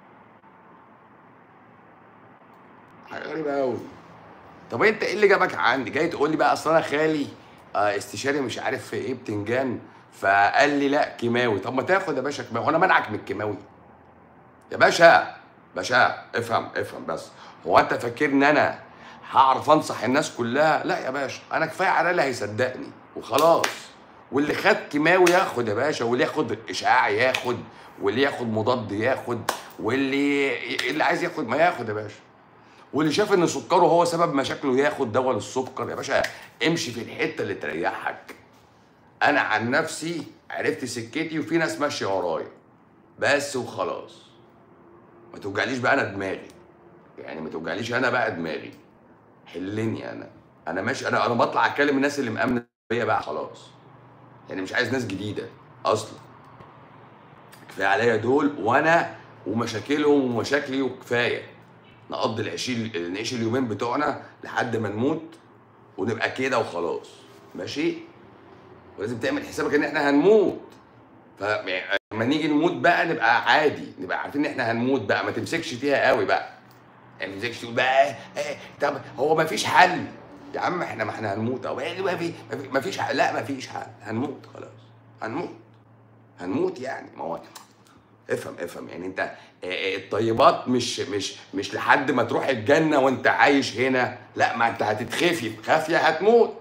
حاجه غريبه قوي طب انت ايه اللي جابك عندي جاي تقول لي بقى اصل انا خالي آه، استشاري مش عارف في ايه بتنجان فقال لي لا كيماوي طب ما تاخد يا باشا كيماوي وانا منعك من الكيماوي يا باشا باشا افهم افهم بس هو انت فاكرني انا هعرف انصح الناس كلها لا يا باشا انا كفايه على اللي هيصدقني وخلاص واللي خد كيماوي ياخد يا باشا واللي ياخد اشعاع ياخد واللي ياخد مضاد ياخد واللي اللي عايز ياخد ما ياخد يا باشا واللي شاف ان سكره هو سبب مشاكله ياخد دواء للسكر يا باشا امشي في الحته اللي تريحك انا عن نفسي عرفت سكتي وفي ناس ماشيه ورايا بس وخلاص ما توجعليش بقى انا دماغي يعني ما توجعليش انا بقى دماغي حلني انا انا ماشي انا انا بطلع اتكلم الناس اللي مامنه بيا بقى خلاص يعني مش عايز ناس جديده اصلا كفايه عليا دول وانا ومشاكلهم ومشاكلي وكفايه نقضي العشرين نعيش اليومين بتوعنا لحد ما نموت ونبقى كده وخلاص ماشي ولازم تعمل حسابك ان احنا هنموت فلما نيجي نموت بقى نبقى عادي نبقى عارفين ان احنا هنموت بقى ما تمسكش فيها قوي بقى يعني ما تمسكش تقول بقى ايه طب هو ما فيش حل يا عم احنا ما احنا هنموت او إيه ما في ما في- ما فيش حل لا ما فيش حل هنموت خلاص هنموت هنموت يعني ما هو افهم افهم يعني انت آه، آه، الطيبات مش مش مش لحد ما تروح الجنه وانت عايش هنا لا ما انت هتتخفي في خافيه هتموت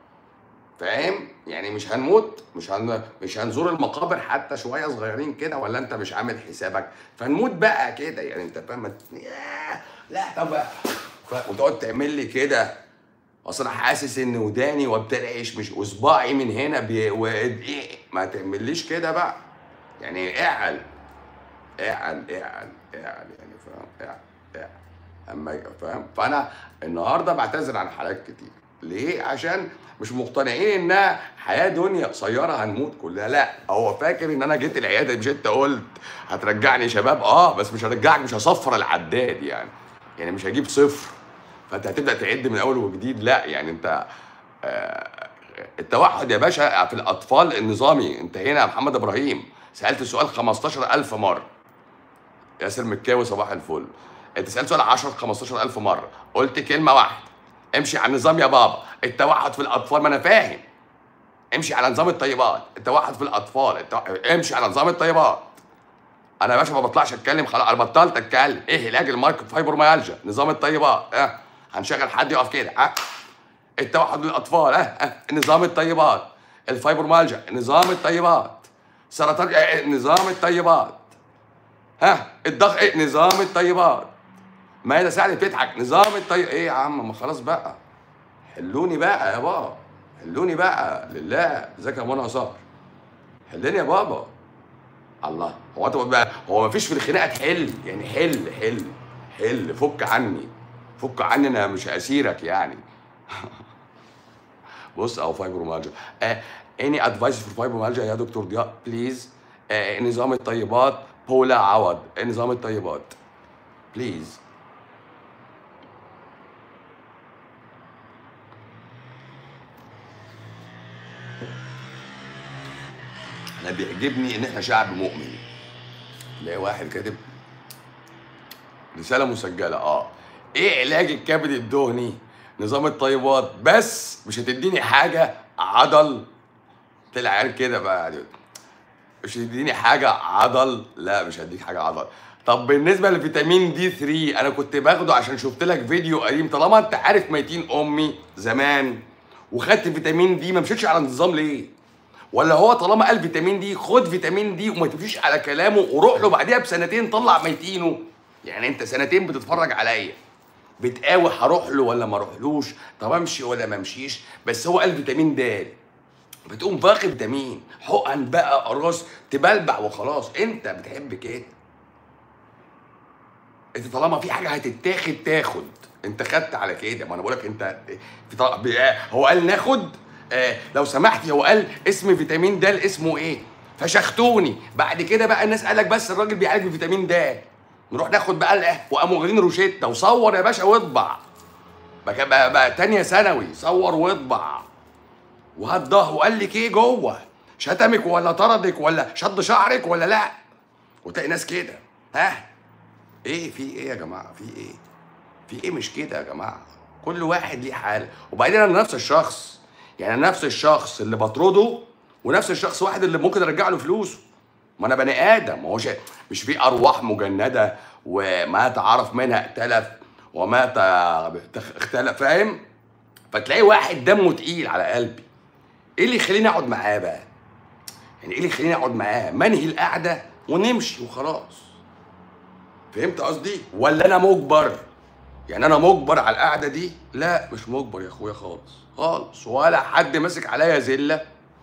فاهم يعني مش هنموت مش هن... مش هنزور المقابر حتى شويه صغيرين كده ولا انت مش عامل حسابك فنموت بقى كده يعني انت فاهم ما ت- ياه، لا طب ف... وتقعد تعمل لي كده اصل انا حاسس ان وداني وبترعش مش وصباعي من هنا بي... و... إيه؟ ما تعمليش كده بقى يعني اعل اعل اعل اعل يعني فاهم اعل اعل اما يبقى فاهم فانا النهارده بعتذر عن حالات كتير ليه عشان مش مقتنعين انها حياه دنيا قصيره هنموت كلها لا هو فاكر ان انا جيت العياده مش انت قلت هترجعني شباب اه بس مش هرجعك مش هصفر العداد يعني يعني مش هجيب صفر فانت هتبدا تعد من اول وجديد لا يعني انت آه، التوحد يا باشا في الاطفال النظامي انت هنا يا محمد ابراهيم سالت السؤال 15000 مره ياسر مكاوي صباح الفل انت سالت سؤال 10 15000 مره قلت كلمه واحده امشي على النظام يا بابا التوحد في الاطفال ما انا فاهم امشي على نظام الطيبات التوحد في الاطفال التو... امشي على نظام الطيبات انا يا باشا ما بطلعش اتكلم خلاص انا بطلت اتكلم ايه علاج المارك فايبروميالجيا نظام الطيبات اه هنشغل حد يقف كده اه التوحد للاطفال اه, آه. نظام الطيبات الفايبروميالجيا نظام الطيبات سرطان آه. نظام الطيبات ها الضغط ايه نظام الطيبات ما ده سعد بتضحك نظام الطيب ايه يا عم ما خلاص بقى حلوني بقى يا بابا حلوني بقى لله ازيك يا منى صقر حلني يا بابا الله هو انت بقى هو ما فيش في الخناقه تحل يعني حل حل حل فك عني فك عني انا مش اسيرك يعني بص او فايبرومالجيا آه اني ادفايس فور فايبرومالجيا يا دكتور ضياء بليز آه نظام الطيبات بولا عوض آه نظام الطيبات بليز انا بيعجبني ان احنا شعب مؤمن تلاقي واحد كاتب رساله مسجله اه ايه علاج الكبد الدهني نظام الطيبات بس مش هتديني حاجه عضل طلع عيال كده بقى مش هتديني حاجه عضل لا مش هديك حاجه عضل طب بالنسبه لفيتامين دي 3 انا كنت باخده عشان شفت لك فيديو قديم طالما انت عارف ميتين امي زمان وخدت فيتامين دي ما مشيتش على النظام ليه ولا هو طالما قال فيتامين دي خد فيتامين دي وما تمشيش على كلامه وروح له بعديها بسنتين طلع ميتينه يعني انت سنتين بتتفرج عليا بتقاوح هروح له ولا ما اروحلوش طب امشي ولا ما امشيش بس هو قال فيتامين د بتقوم واخد فيتامين حقن بقى قراص تبلبع وخلاص انت بتحب كده انت طالما في حاجه هتتاخد تاخد انت خدت على كده ما انا بقول لك انت في طلب هو قال ناخد آه لو سمحتي هو قال اسم فيتامين د اسمه ايه فشختوني بعد كده بقى الناس قال لك بس الراجل بيعالج بفيتامين د نروح ناخد بقى الاه وقاموا واخدين روشته وصور يا باشا واطبع بقى, بقى, بقى تانية ثانوي صور واطبع وهات ضه وقال لك ايه جوه شتمك ولا طردك ولا شد شعرك ولا لا وتلاقي ناس كده ها ايه في ايه يا جماعه في ايه في ايه مش كده يا جماعه كل واحد ليه حاله وبعدين انا نفس الشخص يعني نفس الشخص اللي بطرده ونفس الشخص واحد اللي ممكن ارجع له فلوسه ما انا بني ادم ما هوش مش في ارواح مجنده وما تعرف منها ائتلف وما ت- اختلف فاهم فتلاقي واحد دمه تقيل على قلبي ايه اللي يخليني اقعد معاه بقى يعني ايه اللي يخليني اقعد معاه منهي القعده ونمشي وخلاص فهمت قصدي ولا انا مجبر يعني انا مجبر على القعده دي لا مش مجبر يا اخويا خالص خالص ولا حد ماسك عليا زله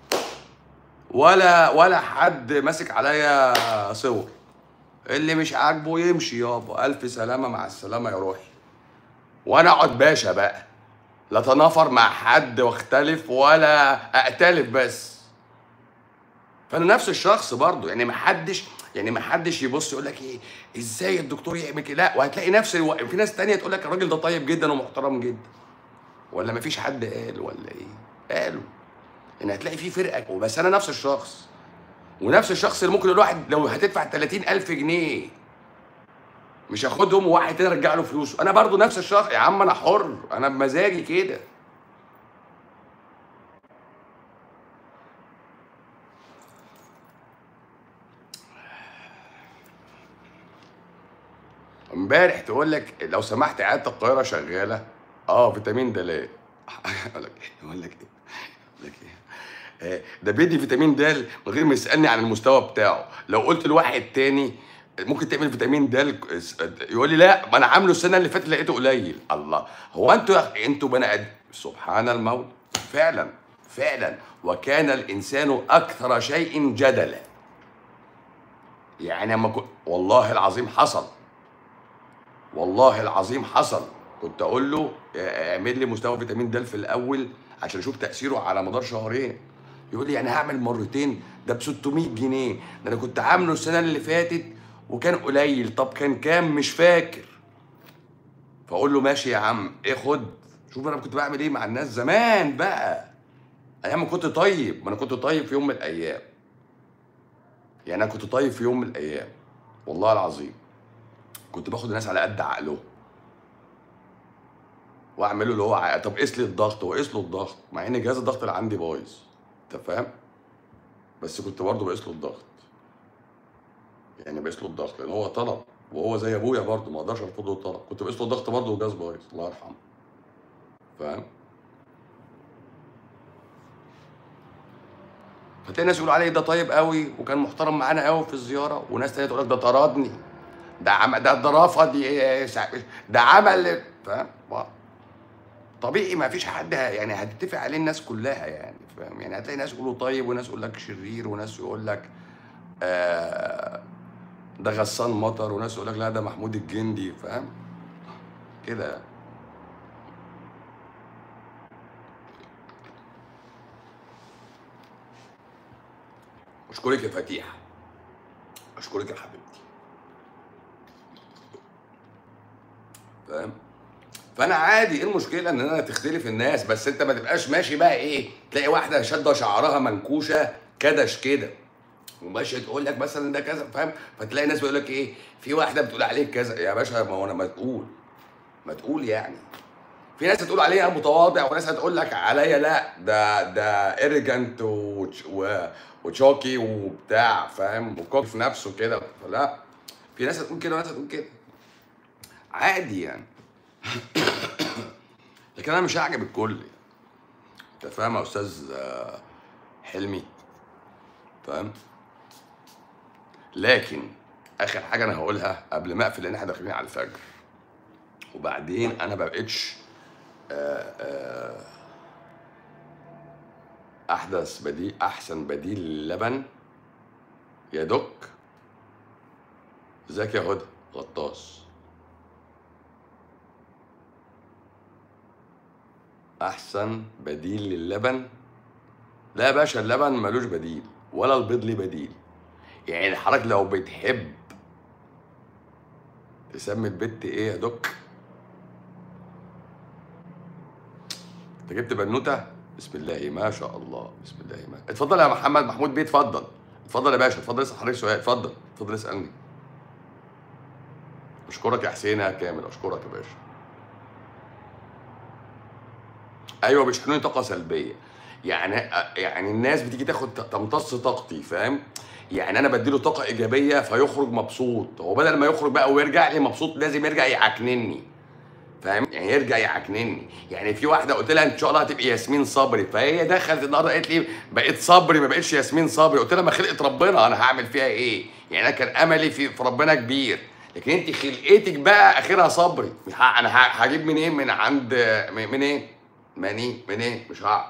ولا ولا حد ماسك عليا صور اللي مش عاجبه يمشي يابا الف سلامه مع السلامه يا روحي وانا اقعد باشا بقى لا تنافر مع حد واختلف ولا اختلف بس فانا نفس الشخص برضه يعني ما حدش يعني ما حدش يبص يقول لك ايه ازاي الدكتور يعمل كده لا وهتلاقي نفس الو... في ناس تانية تقول لك الراجل ده طيب جدا ومحترم جدا ولا ما فيش حد قال ولا ايه قالوا يعني هتلاقي في فرقه وبس انا نفس الشخص ونفس الشخص اللي ممكن الواحد لو هتدفع 30000 جنيه مش هاخدهم وواحد تاني ارجع له فلوسه انا برضو نفس الشخص يا عم انا حر انا بمزاجي كده امبارح تقول لك لو سمحت عياده القاهره شغاله اه فيتامين د ليه اقول لك ايه اقول لك ايه اقول لك ايه آه، ده بيدي فيتامين د من غير ما يسالني عن المستوى بتاعه لو قلت لواحد تاني ممكن تعمل فيتامين د يقول لي لا ما انا عامله السنه اللي فاتت لقيته قليل الله هو انتوا انتوا بني ادم سبحان المولى فعلا فعلا وكان الانسان اكثر شيء جدلا يعني اما كنت والله العظيم حصل والله العظيم حصل كنت اقول له اعمل لي مستوى فيتامين د في الاول عشان اشوف تاثيره على مدار شهرين يقول لي يعني هعمل مرتين ده ب 600 جنيه ده انا كنت عامله السنه اللي فاتت وكان قليل طب كان كام مش فاكر فاقول له ماشي يا عم ايه خد شوف انا كنت بعمل ايه مع الناس زمان بقى ايام ما كنت طيب ما انا كنت طيب في يوم من الايام يعني انا كنت طيب في يوم من الايام والله العظيم كنت باخد الناس على قد عقلهم واعمله اللي هو عقل. طب قيس لي الضغط وقيس له الضغط مع ان جهاز الضغط اللي عندي بايظ انت فاهم بس كنت برضه بقيس له الضغط يعني بقيس له الضغط لان هو طلب وهو زي ابويا برضه ما اقدرش ارفض له الطلب كنت بقيس له الضغط برضه وجهاز بايظ الله يرحمه فاهم فتلاقي ناس يقولوا عليه ده طيب قوي وكان محترم معانا قوي في الزياره وناس تانية تقول لك ده طردني ده عم ده ده رفض ي- ده عمل فاهم طبيعي ما فيش حد ه- يعني هتتفق عليه الناس كلها يعني فاهم يعني هتلاقي ناس يقولوا طيب وناس يقول لك شرير وناس يقول لك آه ده غسان مطر وناس يقول لك لا ده محمود الجندي فاهم كده اشكرك يا فتيحه اشكرك يا حبيبتي فاهم فانا عادي ايه المشكله ان انا تختلف الناس بس انت ما تبقاش ماشي بقى ايه تلاقي واحده شاده شعرها منكوشه كدش كده وماشيه تقول لك مثلا ده كذا فاهم فتلاقي ناس بيقول لك ايه في واحده بتقول عليك كذا يا باشا ما هو انا ما تقول ما تقول يعني في ناس هتقول عليا متواضع وناس هتقول لك عليا لا ده ده ايرجنت وتشوكي وبتاع فاهم وكوك في نفسه كده فلا في ناس هتقول كده وناس هتقول كده عادي يعني لكن انا مش هعجب الكل انت فاهم يا استاذ آه، حلمي فاهم لكن اخر حاجه انا هقولها قبل ما اقفل لان احنا داخلين على الفجر وبعدين انا ما بقتش آه، آه، احدث بديل احسن بديل للبن يا دوك ازيك يا هدى غطاس احسن بديل للبن لا يا باشا اللبن ملوش بديل ولا البيض ليه بديل يعني حضرتك لو بتحب تسمي البت ايه يا دوك انت جبت بنوته بسم الله ما شاء الله بسم الله ما اتفضل يا محمد محمود بيه اتفضل اتفضل يا باشا اتفضل اسال حضرتك سؤال اتفضل اتفضل اسالني اشكرك يا حسين يا كامل اشكرك يا باشا ايوه بيشحنوني طاقه سلبيه يعني يعني الناس بتيجي تاخد تمتص طاقتي فاهم يعني انا بديله طاقه ايجابيه فيخرج مبسوط هو بدل ما يخرج بقى ويرجع لي مبسوط لازم يرجع يعكنني فاهم يعني يرجع يعكنني يعني في واحده قلت لها ان شاء الله هتبقي ياسمين صبري فهي دخلت النهارده قالت لي بقيت صبري ما بقتش ياسمين صبري قلت لها ما خلقت ربنا انا هعمل فيها ايه يعني انا كان املي في, في ربنا كبير لكن انت خلقتك بقى اخرها صبري ه- انا ه- هجيب منين من عند من- منين منين منين مش هعرف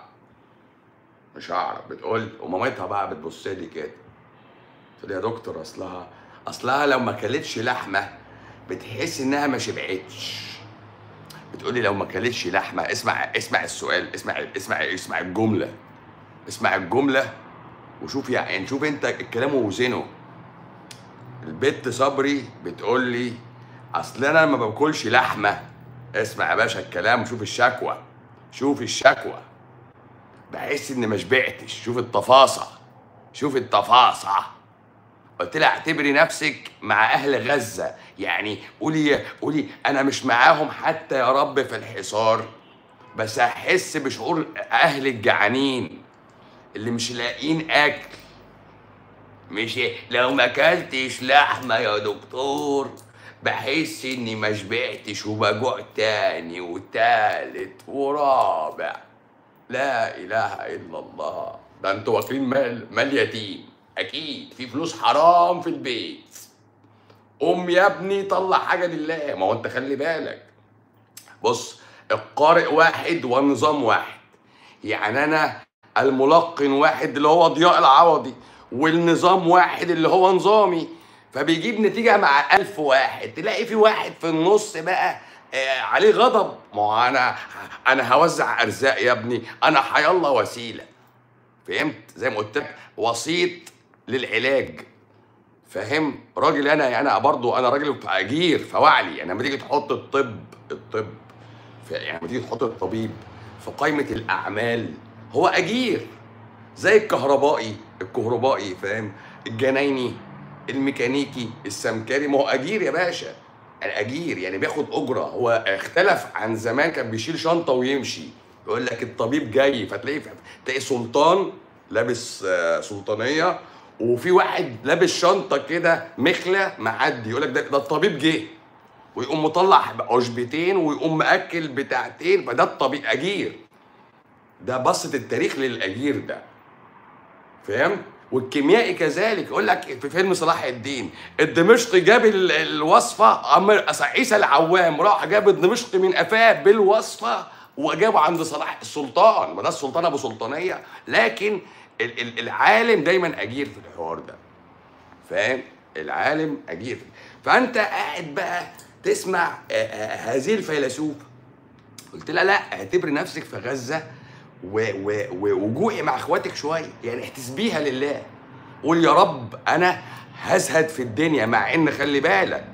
مش هعرف بتقول ومامتها بقى بتبص لي كده قلت لها يا دكتور اصلها اصلها لو ما كلتش لحمه بتحس انها ما شبعتش بتقولي لو ما كلتش لحمه اسمع اسمع السؤال اسمع اسمع اسمع الجمله اسمع الجمله وشوف يعني شوف انت الكلام ووزنه البت صبري بتقول لي اصل انا ما باكلش لحمه اسمع يا باشا الكلام وشوف الشكوى شوف الشكوى بحس اني ما شبعتش شوف التفاصيل شوف التفاصيل قلت لها اعتبري نفسك مع اهل غزه يعني قولي قولي انا مش معاهم حتى يا رب في الحصار بس احس بشعور اهل الجعانين اللي مش لاقيين اكل مش لو ما اكلتش لحمه يا دكتور بحس اني ما شبعتش وبجوع تاني وتالت ورابع لا اله الا الله ده انتوا واكلين مال مال يتيم اكيد في فلوس حرام في البيت قوم يا ابني طلع حاجه لله ما هو انت خلي بالك بص القارئ واحد والنظام واحد يعني انا الملقن واحد اللي هو ضياء العوضي والنظام واحد اللي هو نظامي فبيجيب نتيجة مع ألف واحد تلاقي في واحد في النص بقى آه، عليه غضب ما هو أنا أنا هوزع أرزاق يا ابني أنا حيالله وسيلة فهمت زي ما قلت لك وسيط للعلاج فاهم راجل انا انا برضو انا راجل اجير فوعلي يعني لما تيجي تحط الطب الطب في يعني لما تيجي تحط الطبيب في قائمه الاعمال هو اجير زي الكهربائي الكهربائي فاهم الجنايني الميكانيكي السمكري ما هو اجير يا باشا الاجير يعني بياخد اجره هو اختلف عن زمان كان بيشيل شنطه ويمشي يقول لك الطبيب جاي فتلاقي تلاقي سلطان لابس آه، سلطانيه وفي واحد لابس شنطه كده مخله معدي يقول لك ده, ده الطبيب جه ويقوم مطلع عشبتين ويقوم مأكل بتاعتين فده الطبيب اجير ده بسط التاريخ للاجير ده فاهم والكيميائي كذلك يقول لك في فيلم صلاح الدين الدمشقي جاب ال- الوصفه اما عيسى العوام راح جاب الدمشقي من قفاه بالوصفه وجابه عند صلاح السلطان ما ده السلطان ابو سلطانيه لكن ال- ال- العالم دايما اجير في الحوار ده فاهم العالم اجير فانت قاعد بقى تسمع آه، آه، هذه الفيلسوفه قلت لها لا اعتبري نفسك في غزه و- و- و- وجوعي مع اخواتك شويه يعني احتسبيها لله قول يا رب انا هزهد في الدنيا مع ان خلي بالك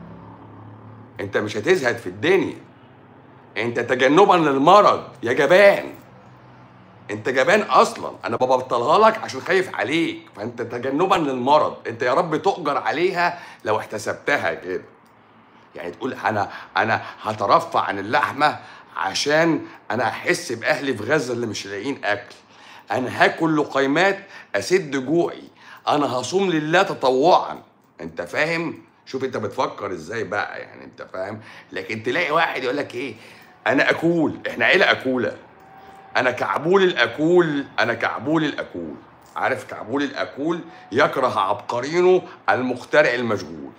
انت مش هتزهد في الدنيا انت تجنبا للمرض يا جبان انت جبان اصلا انا ببطلها لك عشان خايف عليك فانت تجنبا للمرض انت يا رب تؤجر عليها لو احتسبتها كده يعني تقول انا انا هترفع عن اللحمه عشان انا احس باهلي في غزه اللي مش لاقيين اكل انا هاكل لقيمات اسد جوعي انا هصوم لله تطوعا انت فاهم شوف انت بتفكر ازاي بقى يعني انت فاهم لكن تلاقي واحد يقول لك ايه انا اكول احنا عيله اكوله انا كعبول الاكول انا كعبول الاكول عارف كعبول الاكول يكره عبقرينه المخترع المشغول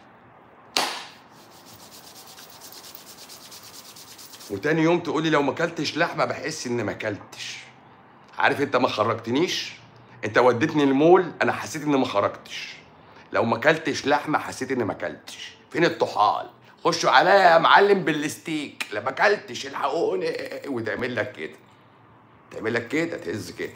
وتاني يوم تقولي لو ما اكلتش لحمه بحس ان ما اكلتش عارف انت ما خرجتنيش انت وديتني المول انا حسيت ان ما خرجتش لو ما اكلتش لحمه حسيت ان ما اكلتش فين الطحال خشوا عليا يا معلم بالستيك لا ما اكلتش الحقوني وتعمل لك كده تعمل لك كده تهز كده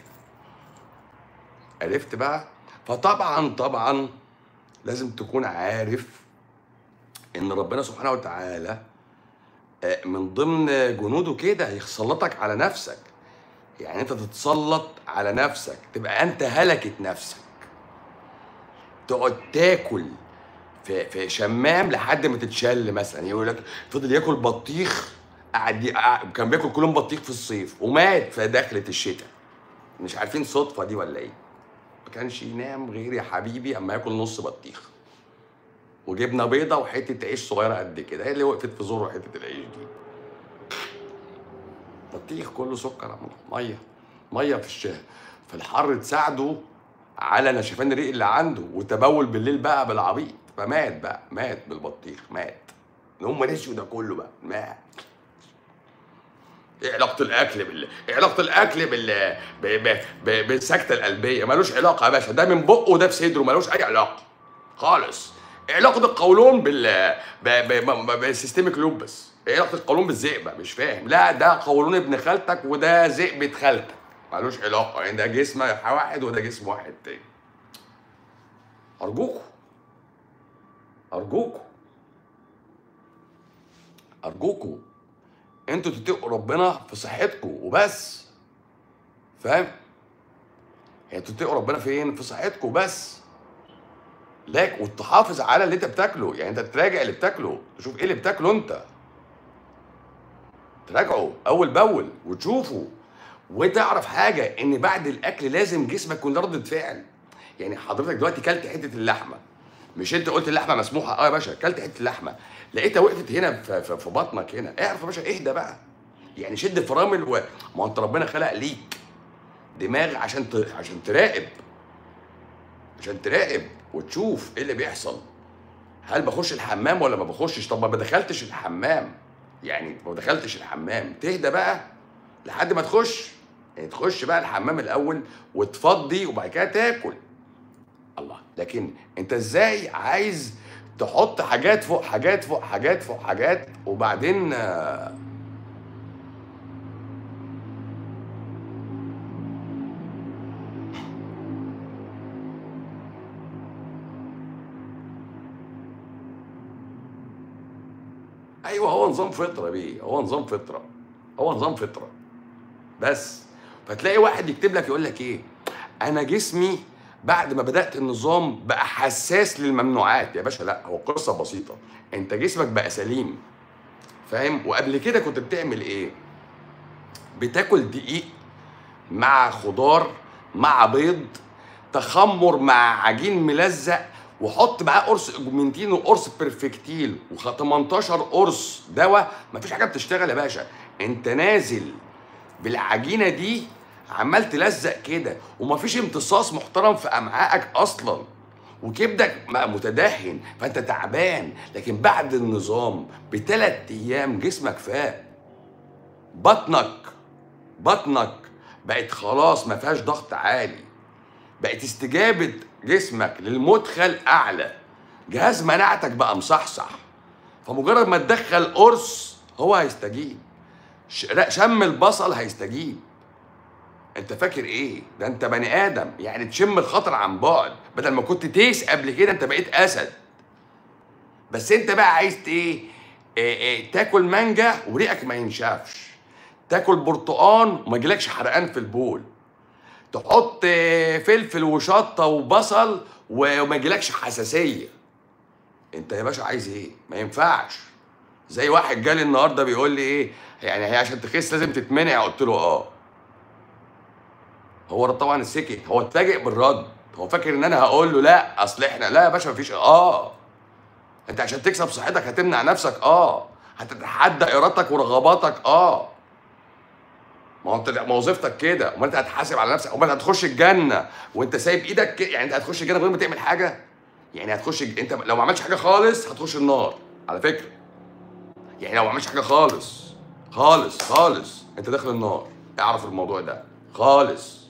عرفت بقى فطبعا طبعا لازم تكون عارف ان ربنا سبحانه وتعالى آه، من ضمن جنوده كده يسلطك على نفسك يعني انت تتسلط على نفسك تبقى انت هلكة نفسك تقعد تاكل في في شمام لحد ما تتشل مثلا يقول لك فضل ياكل بطيخ قعد ي- قعد- كان بياكل كل يوم بطيخ في الصيف ومات في دخلة الشتاء مش عارفين صدفة دي ولا ايه ما كانش ينام غير يا حبيبي اما ياكل نص بطيخ وجبنه بيضه وحته عيش صغيره قد كده هي اللي وقفت في زوره حته العيش دي بطيخ كله سكر يا عم. ميه ميه في الشهر في الحر تساعده على نشفان الريق اللي عنده وتبول بالليل بقى بالعبيط فمات بقى مات بالبطيخ مات هم نسيوا ده كله بقى مات ايه علاقة الأكل بال ايه علاقة الأكل بال ب... ب... ب... بالسكتة القلبية ملوش علاقة يا باشا ده من بقه وده في صدره ملوش أي علاقة خالص ايه علاقة القولون بال ب... ب... ب... بالسيستميك لوبس ايه علاقة القولون بالذئبة مش فاهم لا ده قولون ابن خالتك وده ذئبة خالتك ملوش علاقة يعني ده جسم واحد وده جسم واحد تاني أرجوكوا أرجوكوا أرجوكوا انتوا تتقوا ربنا في صحتكم وبس فاهم يعني تتقوا ربنا فين في صحتكم بس لك وتحافظ على اللي انت بتاكله يعني انت تراجع اللي بتاكله تشوف ايه اللي بتاكله انت تراجعه اول باول وتشوفه وتعرف حاجه ان بعد الاكل لازم جسمك يكون له ردة فعل يعني حضرتك دلوقتي كلت حته اللحمه مش انت قلت اللحمه مسموحه اه يا باشا كلت حته اللحمه لقيتها وقفت هنا في, في, في بطنك هنا اعرف يا باشا اهدى بقى يعني شد فرامل و... ما هو انت ربنا خلق ليك دماغ عشان ت... عشان تراقب عشان تراقب وتشوف ايه اللي بيحصل هل بخش الحمام ولا ما بخشش طب ما دخلتش الحمام يعني ما دخلتش الحمام تهدى بقى لحد ما تخش يعني تخش بقى الحمام الاول وتفضي وبعد كده تاكل الله لكن انت ازاي عايز تحط حاجات فوق حاجات فوق حاجات فوق حاجات وبعدين آه، ايوه هو نظام فطره بيه هو نظام فطره هو نظام فطره بس فتلاقي واحد يكتب لك يقول لك ايه انا جسمي بعد ما بدات النظام بقى حساس للممنوعات يا باشا لا هو قصه بسيطه انت جسمك بقى سليم فاهم وقبل كده كنت بتعمل ايه بتاكل دقيق مع خضار مع بيض تخمر مع عجين ملزق وحط معاه قرص اوجمنتين وقرص بيرفكتيل و18 قرص دواء مفيش حاجه بتشتغل يا باشا انت نازل بالعجينه دي عمال تلزق كده ومفيش امتصاص محترم في امعائك اصلا وكبدك م- متدهن فانت تعبان لكن بعد النظام بثلاث ايام جسمك فاق بطنك بطنك بقت خلاص ما فيهاش ضغط عالي بقت استجابة جسمك للمدخل أعلى جهاز مناعتك بقى مصحصح فمجرد ما تدخل قرص هو هيستجيب ش- لا، شم البصل هيستجيب انت فاكر ايه ده انت بني ادم يعني تشم الخطر عن بعد بدل ما كنت تيس قبل كده انت بقيت اسد بس انت بقى عايز ايه, إيه, إيه تاكل مانجا وريقك ما ينشفش تاكل برتقان وما يجيلكش حرقان في البول تحط آه، فلفل وشطه وبصل وما يجيلكش حساسيه انت يا باشا عايز ايه ما ينفعش زي واحد جالي النهارده بيقول لي ايه يعني هي عشان تخس لازم تتمنع قلت له اه هو طبعا سكت هو اتفاجئ بالرد هو فاكر ان انا هقول له لا اصل احنا لا يا باشا مفيش اه انت عشان تكسب صحتك هتمنع نفسك اه هتتحدى ارادتك ورغباتك اه ما هو انت ما وظيفتك كده امال انت هتحاسب على نفسك امال هتخش الجنه وانت سايب ايدك كده يعني انت هتخش الجنه من غير ما تعمل حاجه يعني هتخش الج- انت لو ما عملتش حاجه خالص هتخش النار على فكره يعني لو ما عملتش حاجه خالص خالص خالص انت داخل النار اعرف الموضوع ده خالص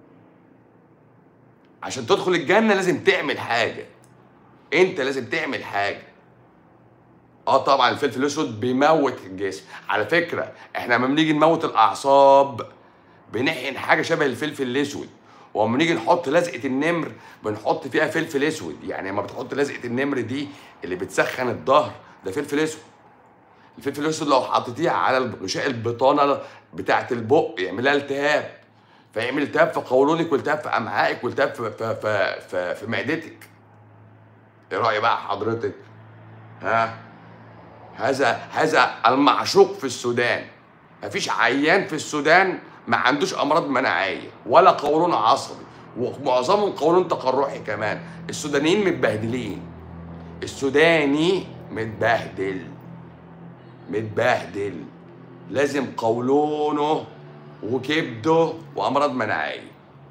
عشان تدخل الجنه لازم تعمل حاجه انت لازم تعمل حاجه اه طبعا الفلفل الاسود بيموت الجسم على فكره احنا لما بنيجي نموت الاعصاب بنحقن حاجه شبه الفلفل الاسود ولما نيجي نحط لزقه النمر بنحط فيها فلفل اسود يعني لما بتحط لزقه النمر دي اللي بتسخن الظهر ده فلفل اسود الفلفل الاسود لو حطيتيه على غشاء البطانه بتاعه البق يعملها التهاب فيعمل التهاب في قولونك والتهاب في امعائك والتهاب في في في, في, في معدتك ايه راي بقى حضرتك ها هذا هذا المعشوق في السودان مفيش عيان في السودان ما عندوش امراض مناعيه ولا قولون عصبي ومعظمهم قولون تقرحي كمان السودانيين متبهدلين السوداني متبهدل متبهدل لازم قولونه وكبده وامراض مناعيه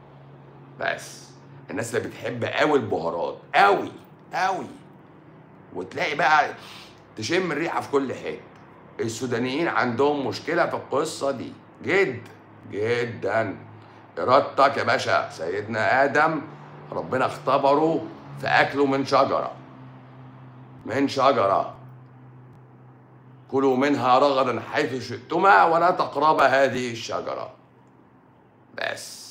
بس الناس اللي بتحب قوي البهارات قوي قوي وتلاقي بقى تشم الريحه في كل حته السودانيين عندهم مشكله في القصه دي جد جدا ارادتك يا باشا سيدنا ادم ربنا اختبره في اكله من شجره من شجره كلوا منها رغدا حيث شئتما ولا تقربا هذه الشجره بس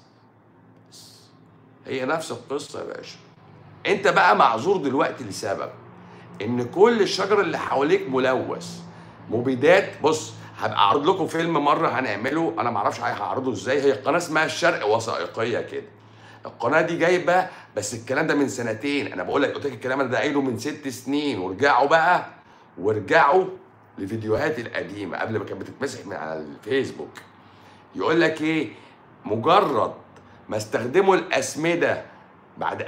بس. هي نفس القصه يا باشا انت بقى معذور دلوقتي لسبب ان كل الشجر اللي حواليك ملوث مبيدات بص هبقى اعرض لكم فيلم مره هنعمله انا ما اعرفش هعرضه ازاي هي قناه اسمها الشرق وثائقيه كده القناه دي جايبه بس الكلام ده من سنتين انا بقول لك قلت لك الكلام ده قايله من ست سنين وارجعوا بقى وارجعوا لفيديوهاتي القديمه قبل ما كانت بتتمسح من على الفيسبوك يقول لك ايه مجرد ما استخدموا الاسمده بعد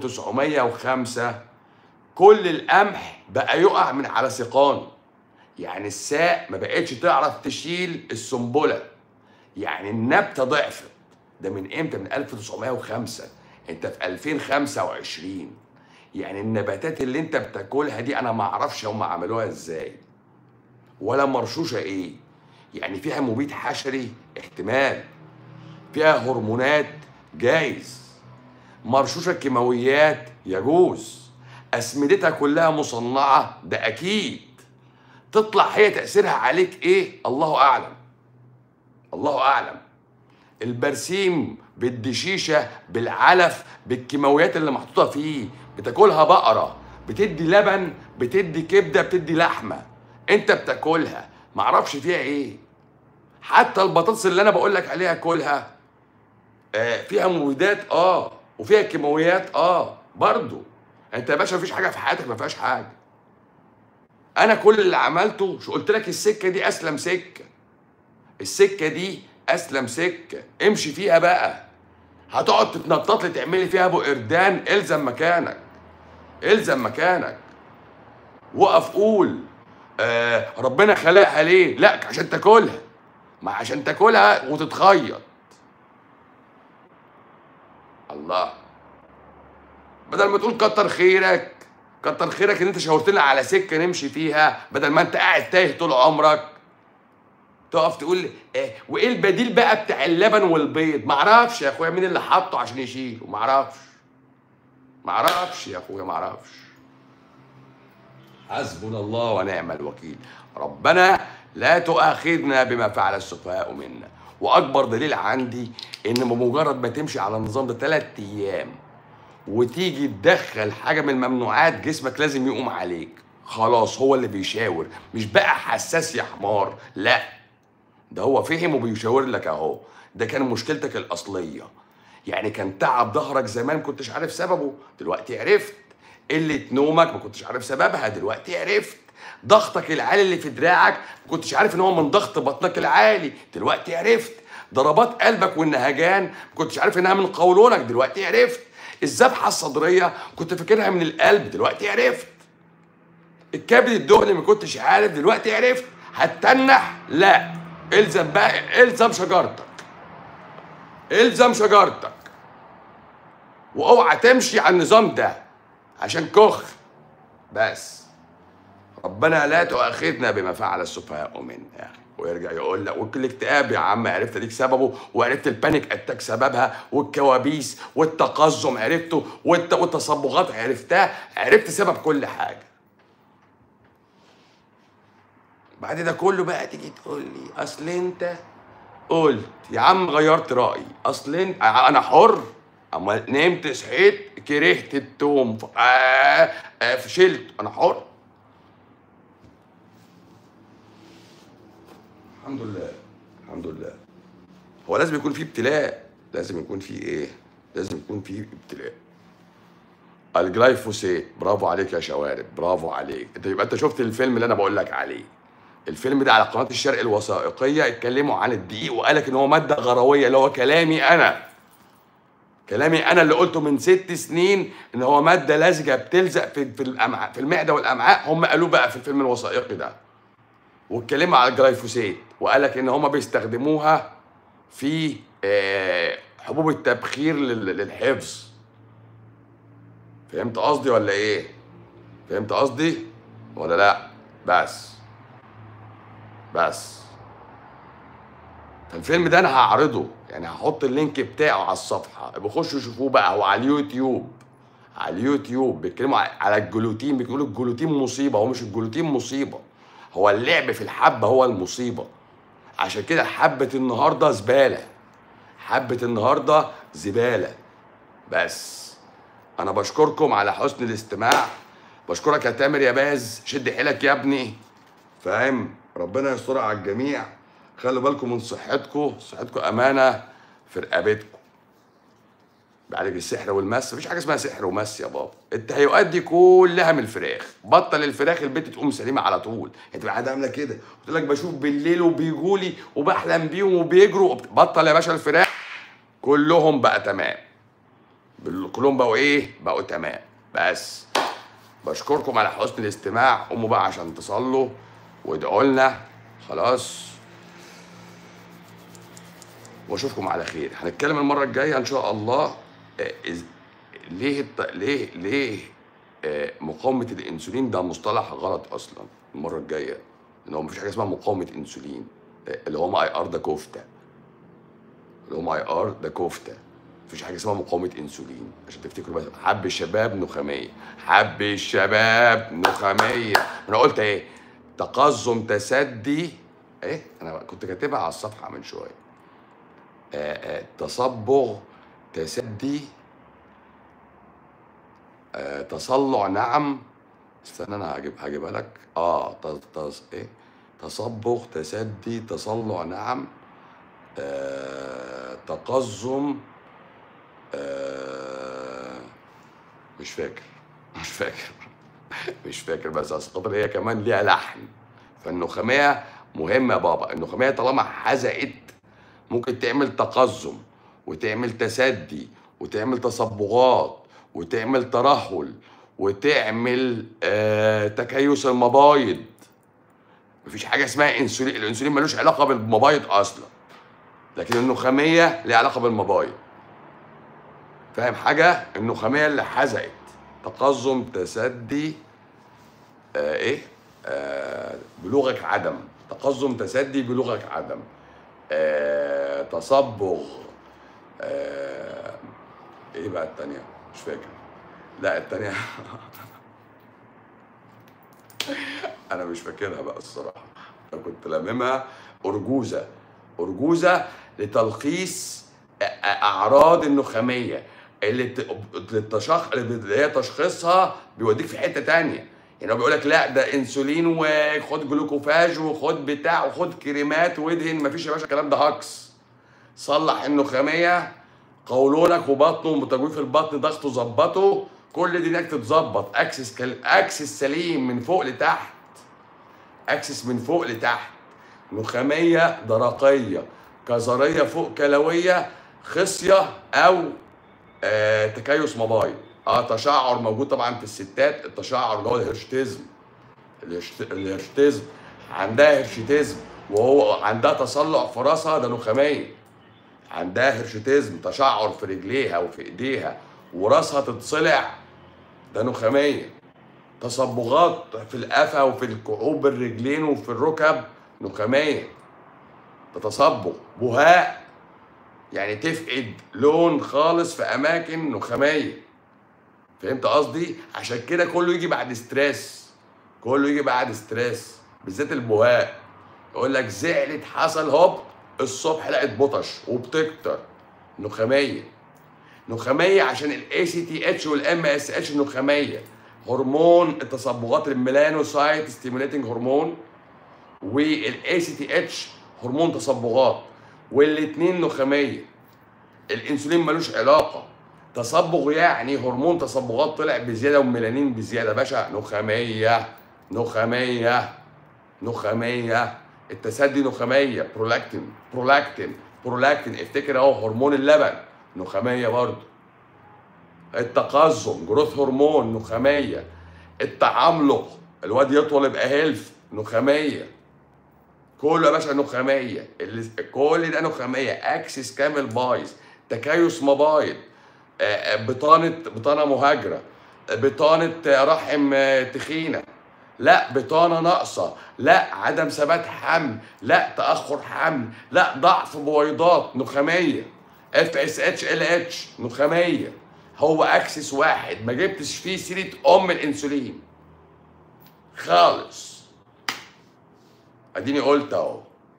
1905 كل القمح بقى يقع من على سيقان يعني الساق ما بقتش تعرف تشيل السنبله يعني النبته ضعفت ده من امتى من 1905 انت في 2025 يعني النباتات اللي انت بتاكلها دي انا ما اعرفش هم عملوها ازاي ولا مرشوشه ايه يعني فيها مبيد حشري احتمال فيها هرمونات جايز مرشوشه كيماويات يجوز اسمدتها كلها مصنعه ده اكيد تطلع هي تاثيرها عليك ايه الله اعلم الله اعلم البرسيم بالدشيشه بالعلف بالكيماويات اللي محطوطه فيه بتاكلها بقره بتدي لبن بتدي كبده بتدي لحمه انت بتاكلها معرفش فيها ايه حتى البطاطس اللي انا بقول لك عليها كلها آه فيها مبيدات اه وفيها كيماويات اه برضو انت يا باشا مفيش حاجه في حياتك ما فيهاش حاجه انا كل اللي عملته شو قلت لك السكه دي اسلم سكه السكه دي اسلم سكه امشي فيها بقى هتقعد تتنطط لي تعملي فيها ابو قردان الزم مكانك الزم مكانك وقف قول آه ربنا خلقها ليه لا عشان تاكلها ما عشان تاكلها وتتخيط الله بدل ما تقول كتر خيرك كتر خيرك ان انت شاورت لنا على سكه نمشي فيها بدل ما انت قاعد تايه طول عمرك تقف تقول إيه وايه البديل بقى بتاع اللبن والبيض معرفش يا اخويا مين اللي حاطه عشان يشيله معرفش معرفش يا اخويا معرفش حسبنا الله ونعم الوكيل ربنا لا تؤاخذنا بما فعل السفهاء منا واكبر دليل عندي ان بمجرد ما تمشي على النظام ده ثلاث ايام وتيجي تدخل حاجه من الممنوعات جسمك لازم يقوم عليك خلاص هو اللي بيشاور مش بقى حساس يا حمار لا ده هو فهم وبيشاور لك اهو ده كان مشكلتك الاصليه يعني كان تعب ظهرك زمان ما كنتش عارف سببه دلوقتي عرفت قله نومك ما كنتش عارف سببها دلوقتي عرفت ضغطك العالي اللي في دراعك ما كنتش عارف ان هو من ضغط بطنك العالي دلوقتي عرفت ضربات قلبك والنهجان ما كنتش عارف انها من قولونك دلوقتي عرفت الذبحه الصدريه كنت فاكرها من القلب دلوقتي عرفت الكبد الدهني ما كنتش عارف دلوقتي عرفت هتتنح لا الزم بقى الزم شجرتك الزم شجرتك واوعى تمشي على النظام ده عشان كخ بس ربنا لا تؤاخذنا بما فعل السفهاء منا يا اخي ويرجع يقول لك وكل اكتئاب يا عم عرفت اديك سببه وعرفت البانيك اتاك سببها والكوابيس والتقزم عرفته والت... والتصبغات عرفتها عرفت سبب كل حاجه بعد ده كله بقى تيجي تقول لي اصل انت قلت يا عم غيرت رايي اصل انت انا حر اما نمت صحيت كرهت التوم ف- آه آه فشلت انا حر الحمد لله الحمد لله هو لازم يكون في ابتلاء لازم يكون في ايه لازم يكون في ابتلاء الجلايفوسيت برافو عليك يا شوارب برافو عليك انت يبقى انت شفت الفيلم اللي انا بقول لك عليه الفيلم ده على قناه الشرق الوثائقيه اتكلموا عن الدقيق وقالك ان هو ماده غرويه اللي هو كلامي انا كلامي انا اللي قلته من ست سنين ان هو ماده لزجه بتلزق في في الامعاء في المعده والامعاء هم قالوه بقى في الفيلم الوثائقي ده واتكلموا على الجلايفوسيت وقالك ان هم بيستخدموها في آه، حبوب التبخير لل- للحفظ فهمت قصدي ولا ايه فهمت قصدي ولا لا بس بس فالفيلم ده انا هعرضه يعني هحط اللينك بتاعه على الصفحه بخشوا شوفوه بقى هو على اليوتيوب على اليوتيوب بيتكلموا ع- على الجلوتين بيقولوا الجلوتين مصيبه هو مش الجلوتين مصيبه هو اللعب في الحبه هو المصيبه عشان كده حبه النهارده زباله حبه النهارده زباله بس انا بشكركم على حسن الاستماع بشكرك يا تامر يا باز شد حيلك يا ابني فاهم ربنا يستر على الجميع خلوا بالكم من صحتكم صحتكم امانه في رقبتكم بعالج السحر والمس مفيش حاجه اسمها سحر ومس يا بابا التهيؤات دي كلها من الفراخ بطل الفراخ البنت تقوم سليمه على طول انت تبقى قاعده عامله كده قلت لك بشوف بالليل وبيجوا لي وبحلم بيهم وبيجروا وبت- بطل يا باشا الفراخ كلهم بقى تمام بال- كلهم بقوا ايه بقوا تمام بس بشكركم على حسن الاستماع قوموا بقى عشان تصلوا وادعوا لنا خلاص واشوفكم على خير هنتكلم المره الجايه ان شاء الله آه، إز- ليه الت... ليه ليه آه، مقاومه الانسولين ده مصطلح غلط اصلا المره الجايه ان هو مفيش حاجه اسمها مقاومه انسولين آه، اللي هو اي ار ده كفته اللي هو اي ار ده كفته مفيش حاجه اسمها مقاومه انسولين عشان تفتكروا بس حب الشباب نخاميه حب الشباب نخاميه انا قلت ايه تقزم تسدي ايه انا كنت كاتبها على الصفحه من شويه آه، آه، تصبغ تسدي آه، تصلع نعم استنى انا هجيب هجيبها لك اه تص تص ايه تصبغ تسدي تصلع نعم آه، تقزم آه، مش فاكر مش فاكر مش فاكر بس اصل خاطر هي كمان ليها لحن فالنخاميه مهمه يا بابا النخاميه طالما حزقت ممكن تعمل تقزم وتعمل تسدي وتعمل تصبغات وتعمل ترهل وتعمل آه تكيس المبايض مفيش حاجه اسمها انسولين الانسولين ملوش علاقه بالمبايض اصلا لكن النخاميه ليها علاقه بالمبايض فاهم حاجه النخاميه اللي حزقت تقزم تسدي آه ايه آه بلغك عدم تقزم تسدي بلغك عدم آه تصبغ آه ايه بقى التانية مش فاكر لا التانية انا مش فاكرها بقى الصراحة انا كنت لاممها ارجوزة ارجوزة لتلخيص أ- أ- اعراض النخامية اللي ت- التشخ... اللي هي تشخيصها بيوديك في حتة تانية يعني هو بيقول لك لا ده انسولين وخد جلوكوفاج وخد بتاع وخد كريمات وادهن مفيش يا باشا الكلام ده هكس صلح النخاميه قولونك وبطنه وتجويف البطن ضغطه ظبطه كل دي انك تتظبط اكسس كل... اكسس سليم من فوق لتحت اكسس من فوق لتحت نخاميه درقيه كظريه فوق كلويه خصيه او آه تكيس مبايض اه تشعر موجود طبعا في الستات التشعر اللي هو الهرشتيزم الهرشت- الهرشتيزم عندها هرشتيزم وهو عندها تصلع في راسها ده نخاميه عندها هرشتيزم تشعر في رجليها وفي ايديها وراسها تتصلع ده نخاميه تصبغات في القفا وفي الكعوب الرجلين وفي الركب نخاميه ده تصبغ بهاء يعني تفقد لون خالص في اماكن نخاميه فهمت قصدي عشان كده كله يجي بعد ستريس كله يجي بعد ستريس بالذات البهاء يقول لك زعلت حصل هوب الصبح لقت بطش وبتكتر نخاميه نخاميه عشان الاي سي تي اتش والام اس اتش نخاميه هرمون التصبغات الميلانوسايت ستيموليتنج هرمون والاي سي تي اتش هرمون تصبغات والاثنين نخاميه الانسولين ملوش علاقه تصبغ يعني هرمون تصبغات طلع بزياده وميلانين بزياده باشا نخاميه نخاميه نخاميه التسدي نخاميه برولاكتين برولاكتين برولاكتين افتكر اهو هرمون اللبن نخاميه برضه التقزم جروث هرمون نخاميه التعملق الواد يطول يبقى هيلث نخاميه كله يا باشا نخاميه اللي- كل ده نخاميه اكسس كامل بايظ تكيس مبايض آه، آه، بطانه بطانه مهاجره آه، بطانه آه، رحم آه، تخينه لا بطانه ناقصه لا عدم ثبات حمل لا تاخر حمل لا ضعف بويضات نخاميه اف اس اتش ال اتش نخاميه هو اكسس واحد ما جبتش فيه سيره ام الانسولين خالص اديني قلت اهو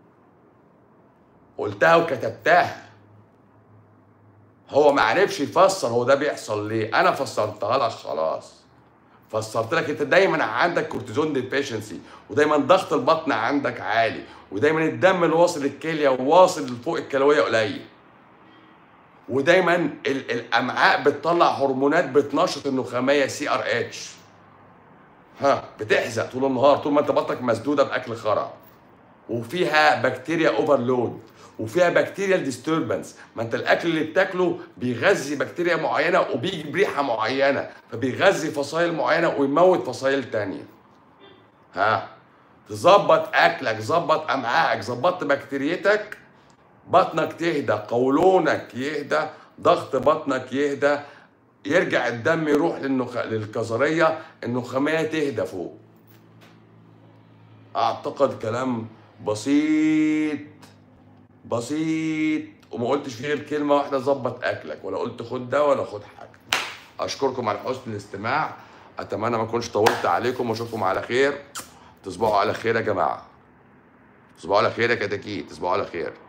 قلتها وكتبتها هو ما عرفش يفسر هو ده بيحصل ليه انا فسرتها لك خلاص فسرت لك انت دايما عندك كورتيزون ديفيشنسي ودايما ضغط البطن عندك عالي ودايما الدم اللي واصل الكليه وواصل لفوق الكلويه قليل ودايما ال- الامعاء بتطلع هرمونات بتنشط النخاميه سي ار اتش ها بتحزق طول النهار طول ما انت بطنك مسدوده باكل خرا وفيها بكتيريا اوفرلود وفيها بكتيريا ديستربنس ما انت الاكل اللي بتاكله بيغذي بكتيريا معينه وبيجي بريحه معينه فبيغذي فصائل معينه ويموت فصائل تانية ها تظبط اكلك ظبط امعائك ظبطت بكتيريتك بطنك تهدى قولونك يهدى ضغط بطنك يهدى يرجع الدم يروح للنخ... للكظريه النخاميه تهدى فوق اعتقد كلام بسيط بسيط وما قلتش فيه غير كلمه واحده ظبط اكلك ولا قلت خد ده ولا خد حاجه اشكركم على حسن الاستماع اتمنى ما اكونش طولت عليكم واشوفكم على خير تصبحوا على خير يا جماعه تصبحوا على خير يا كتاكيت تصبحوا على خير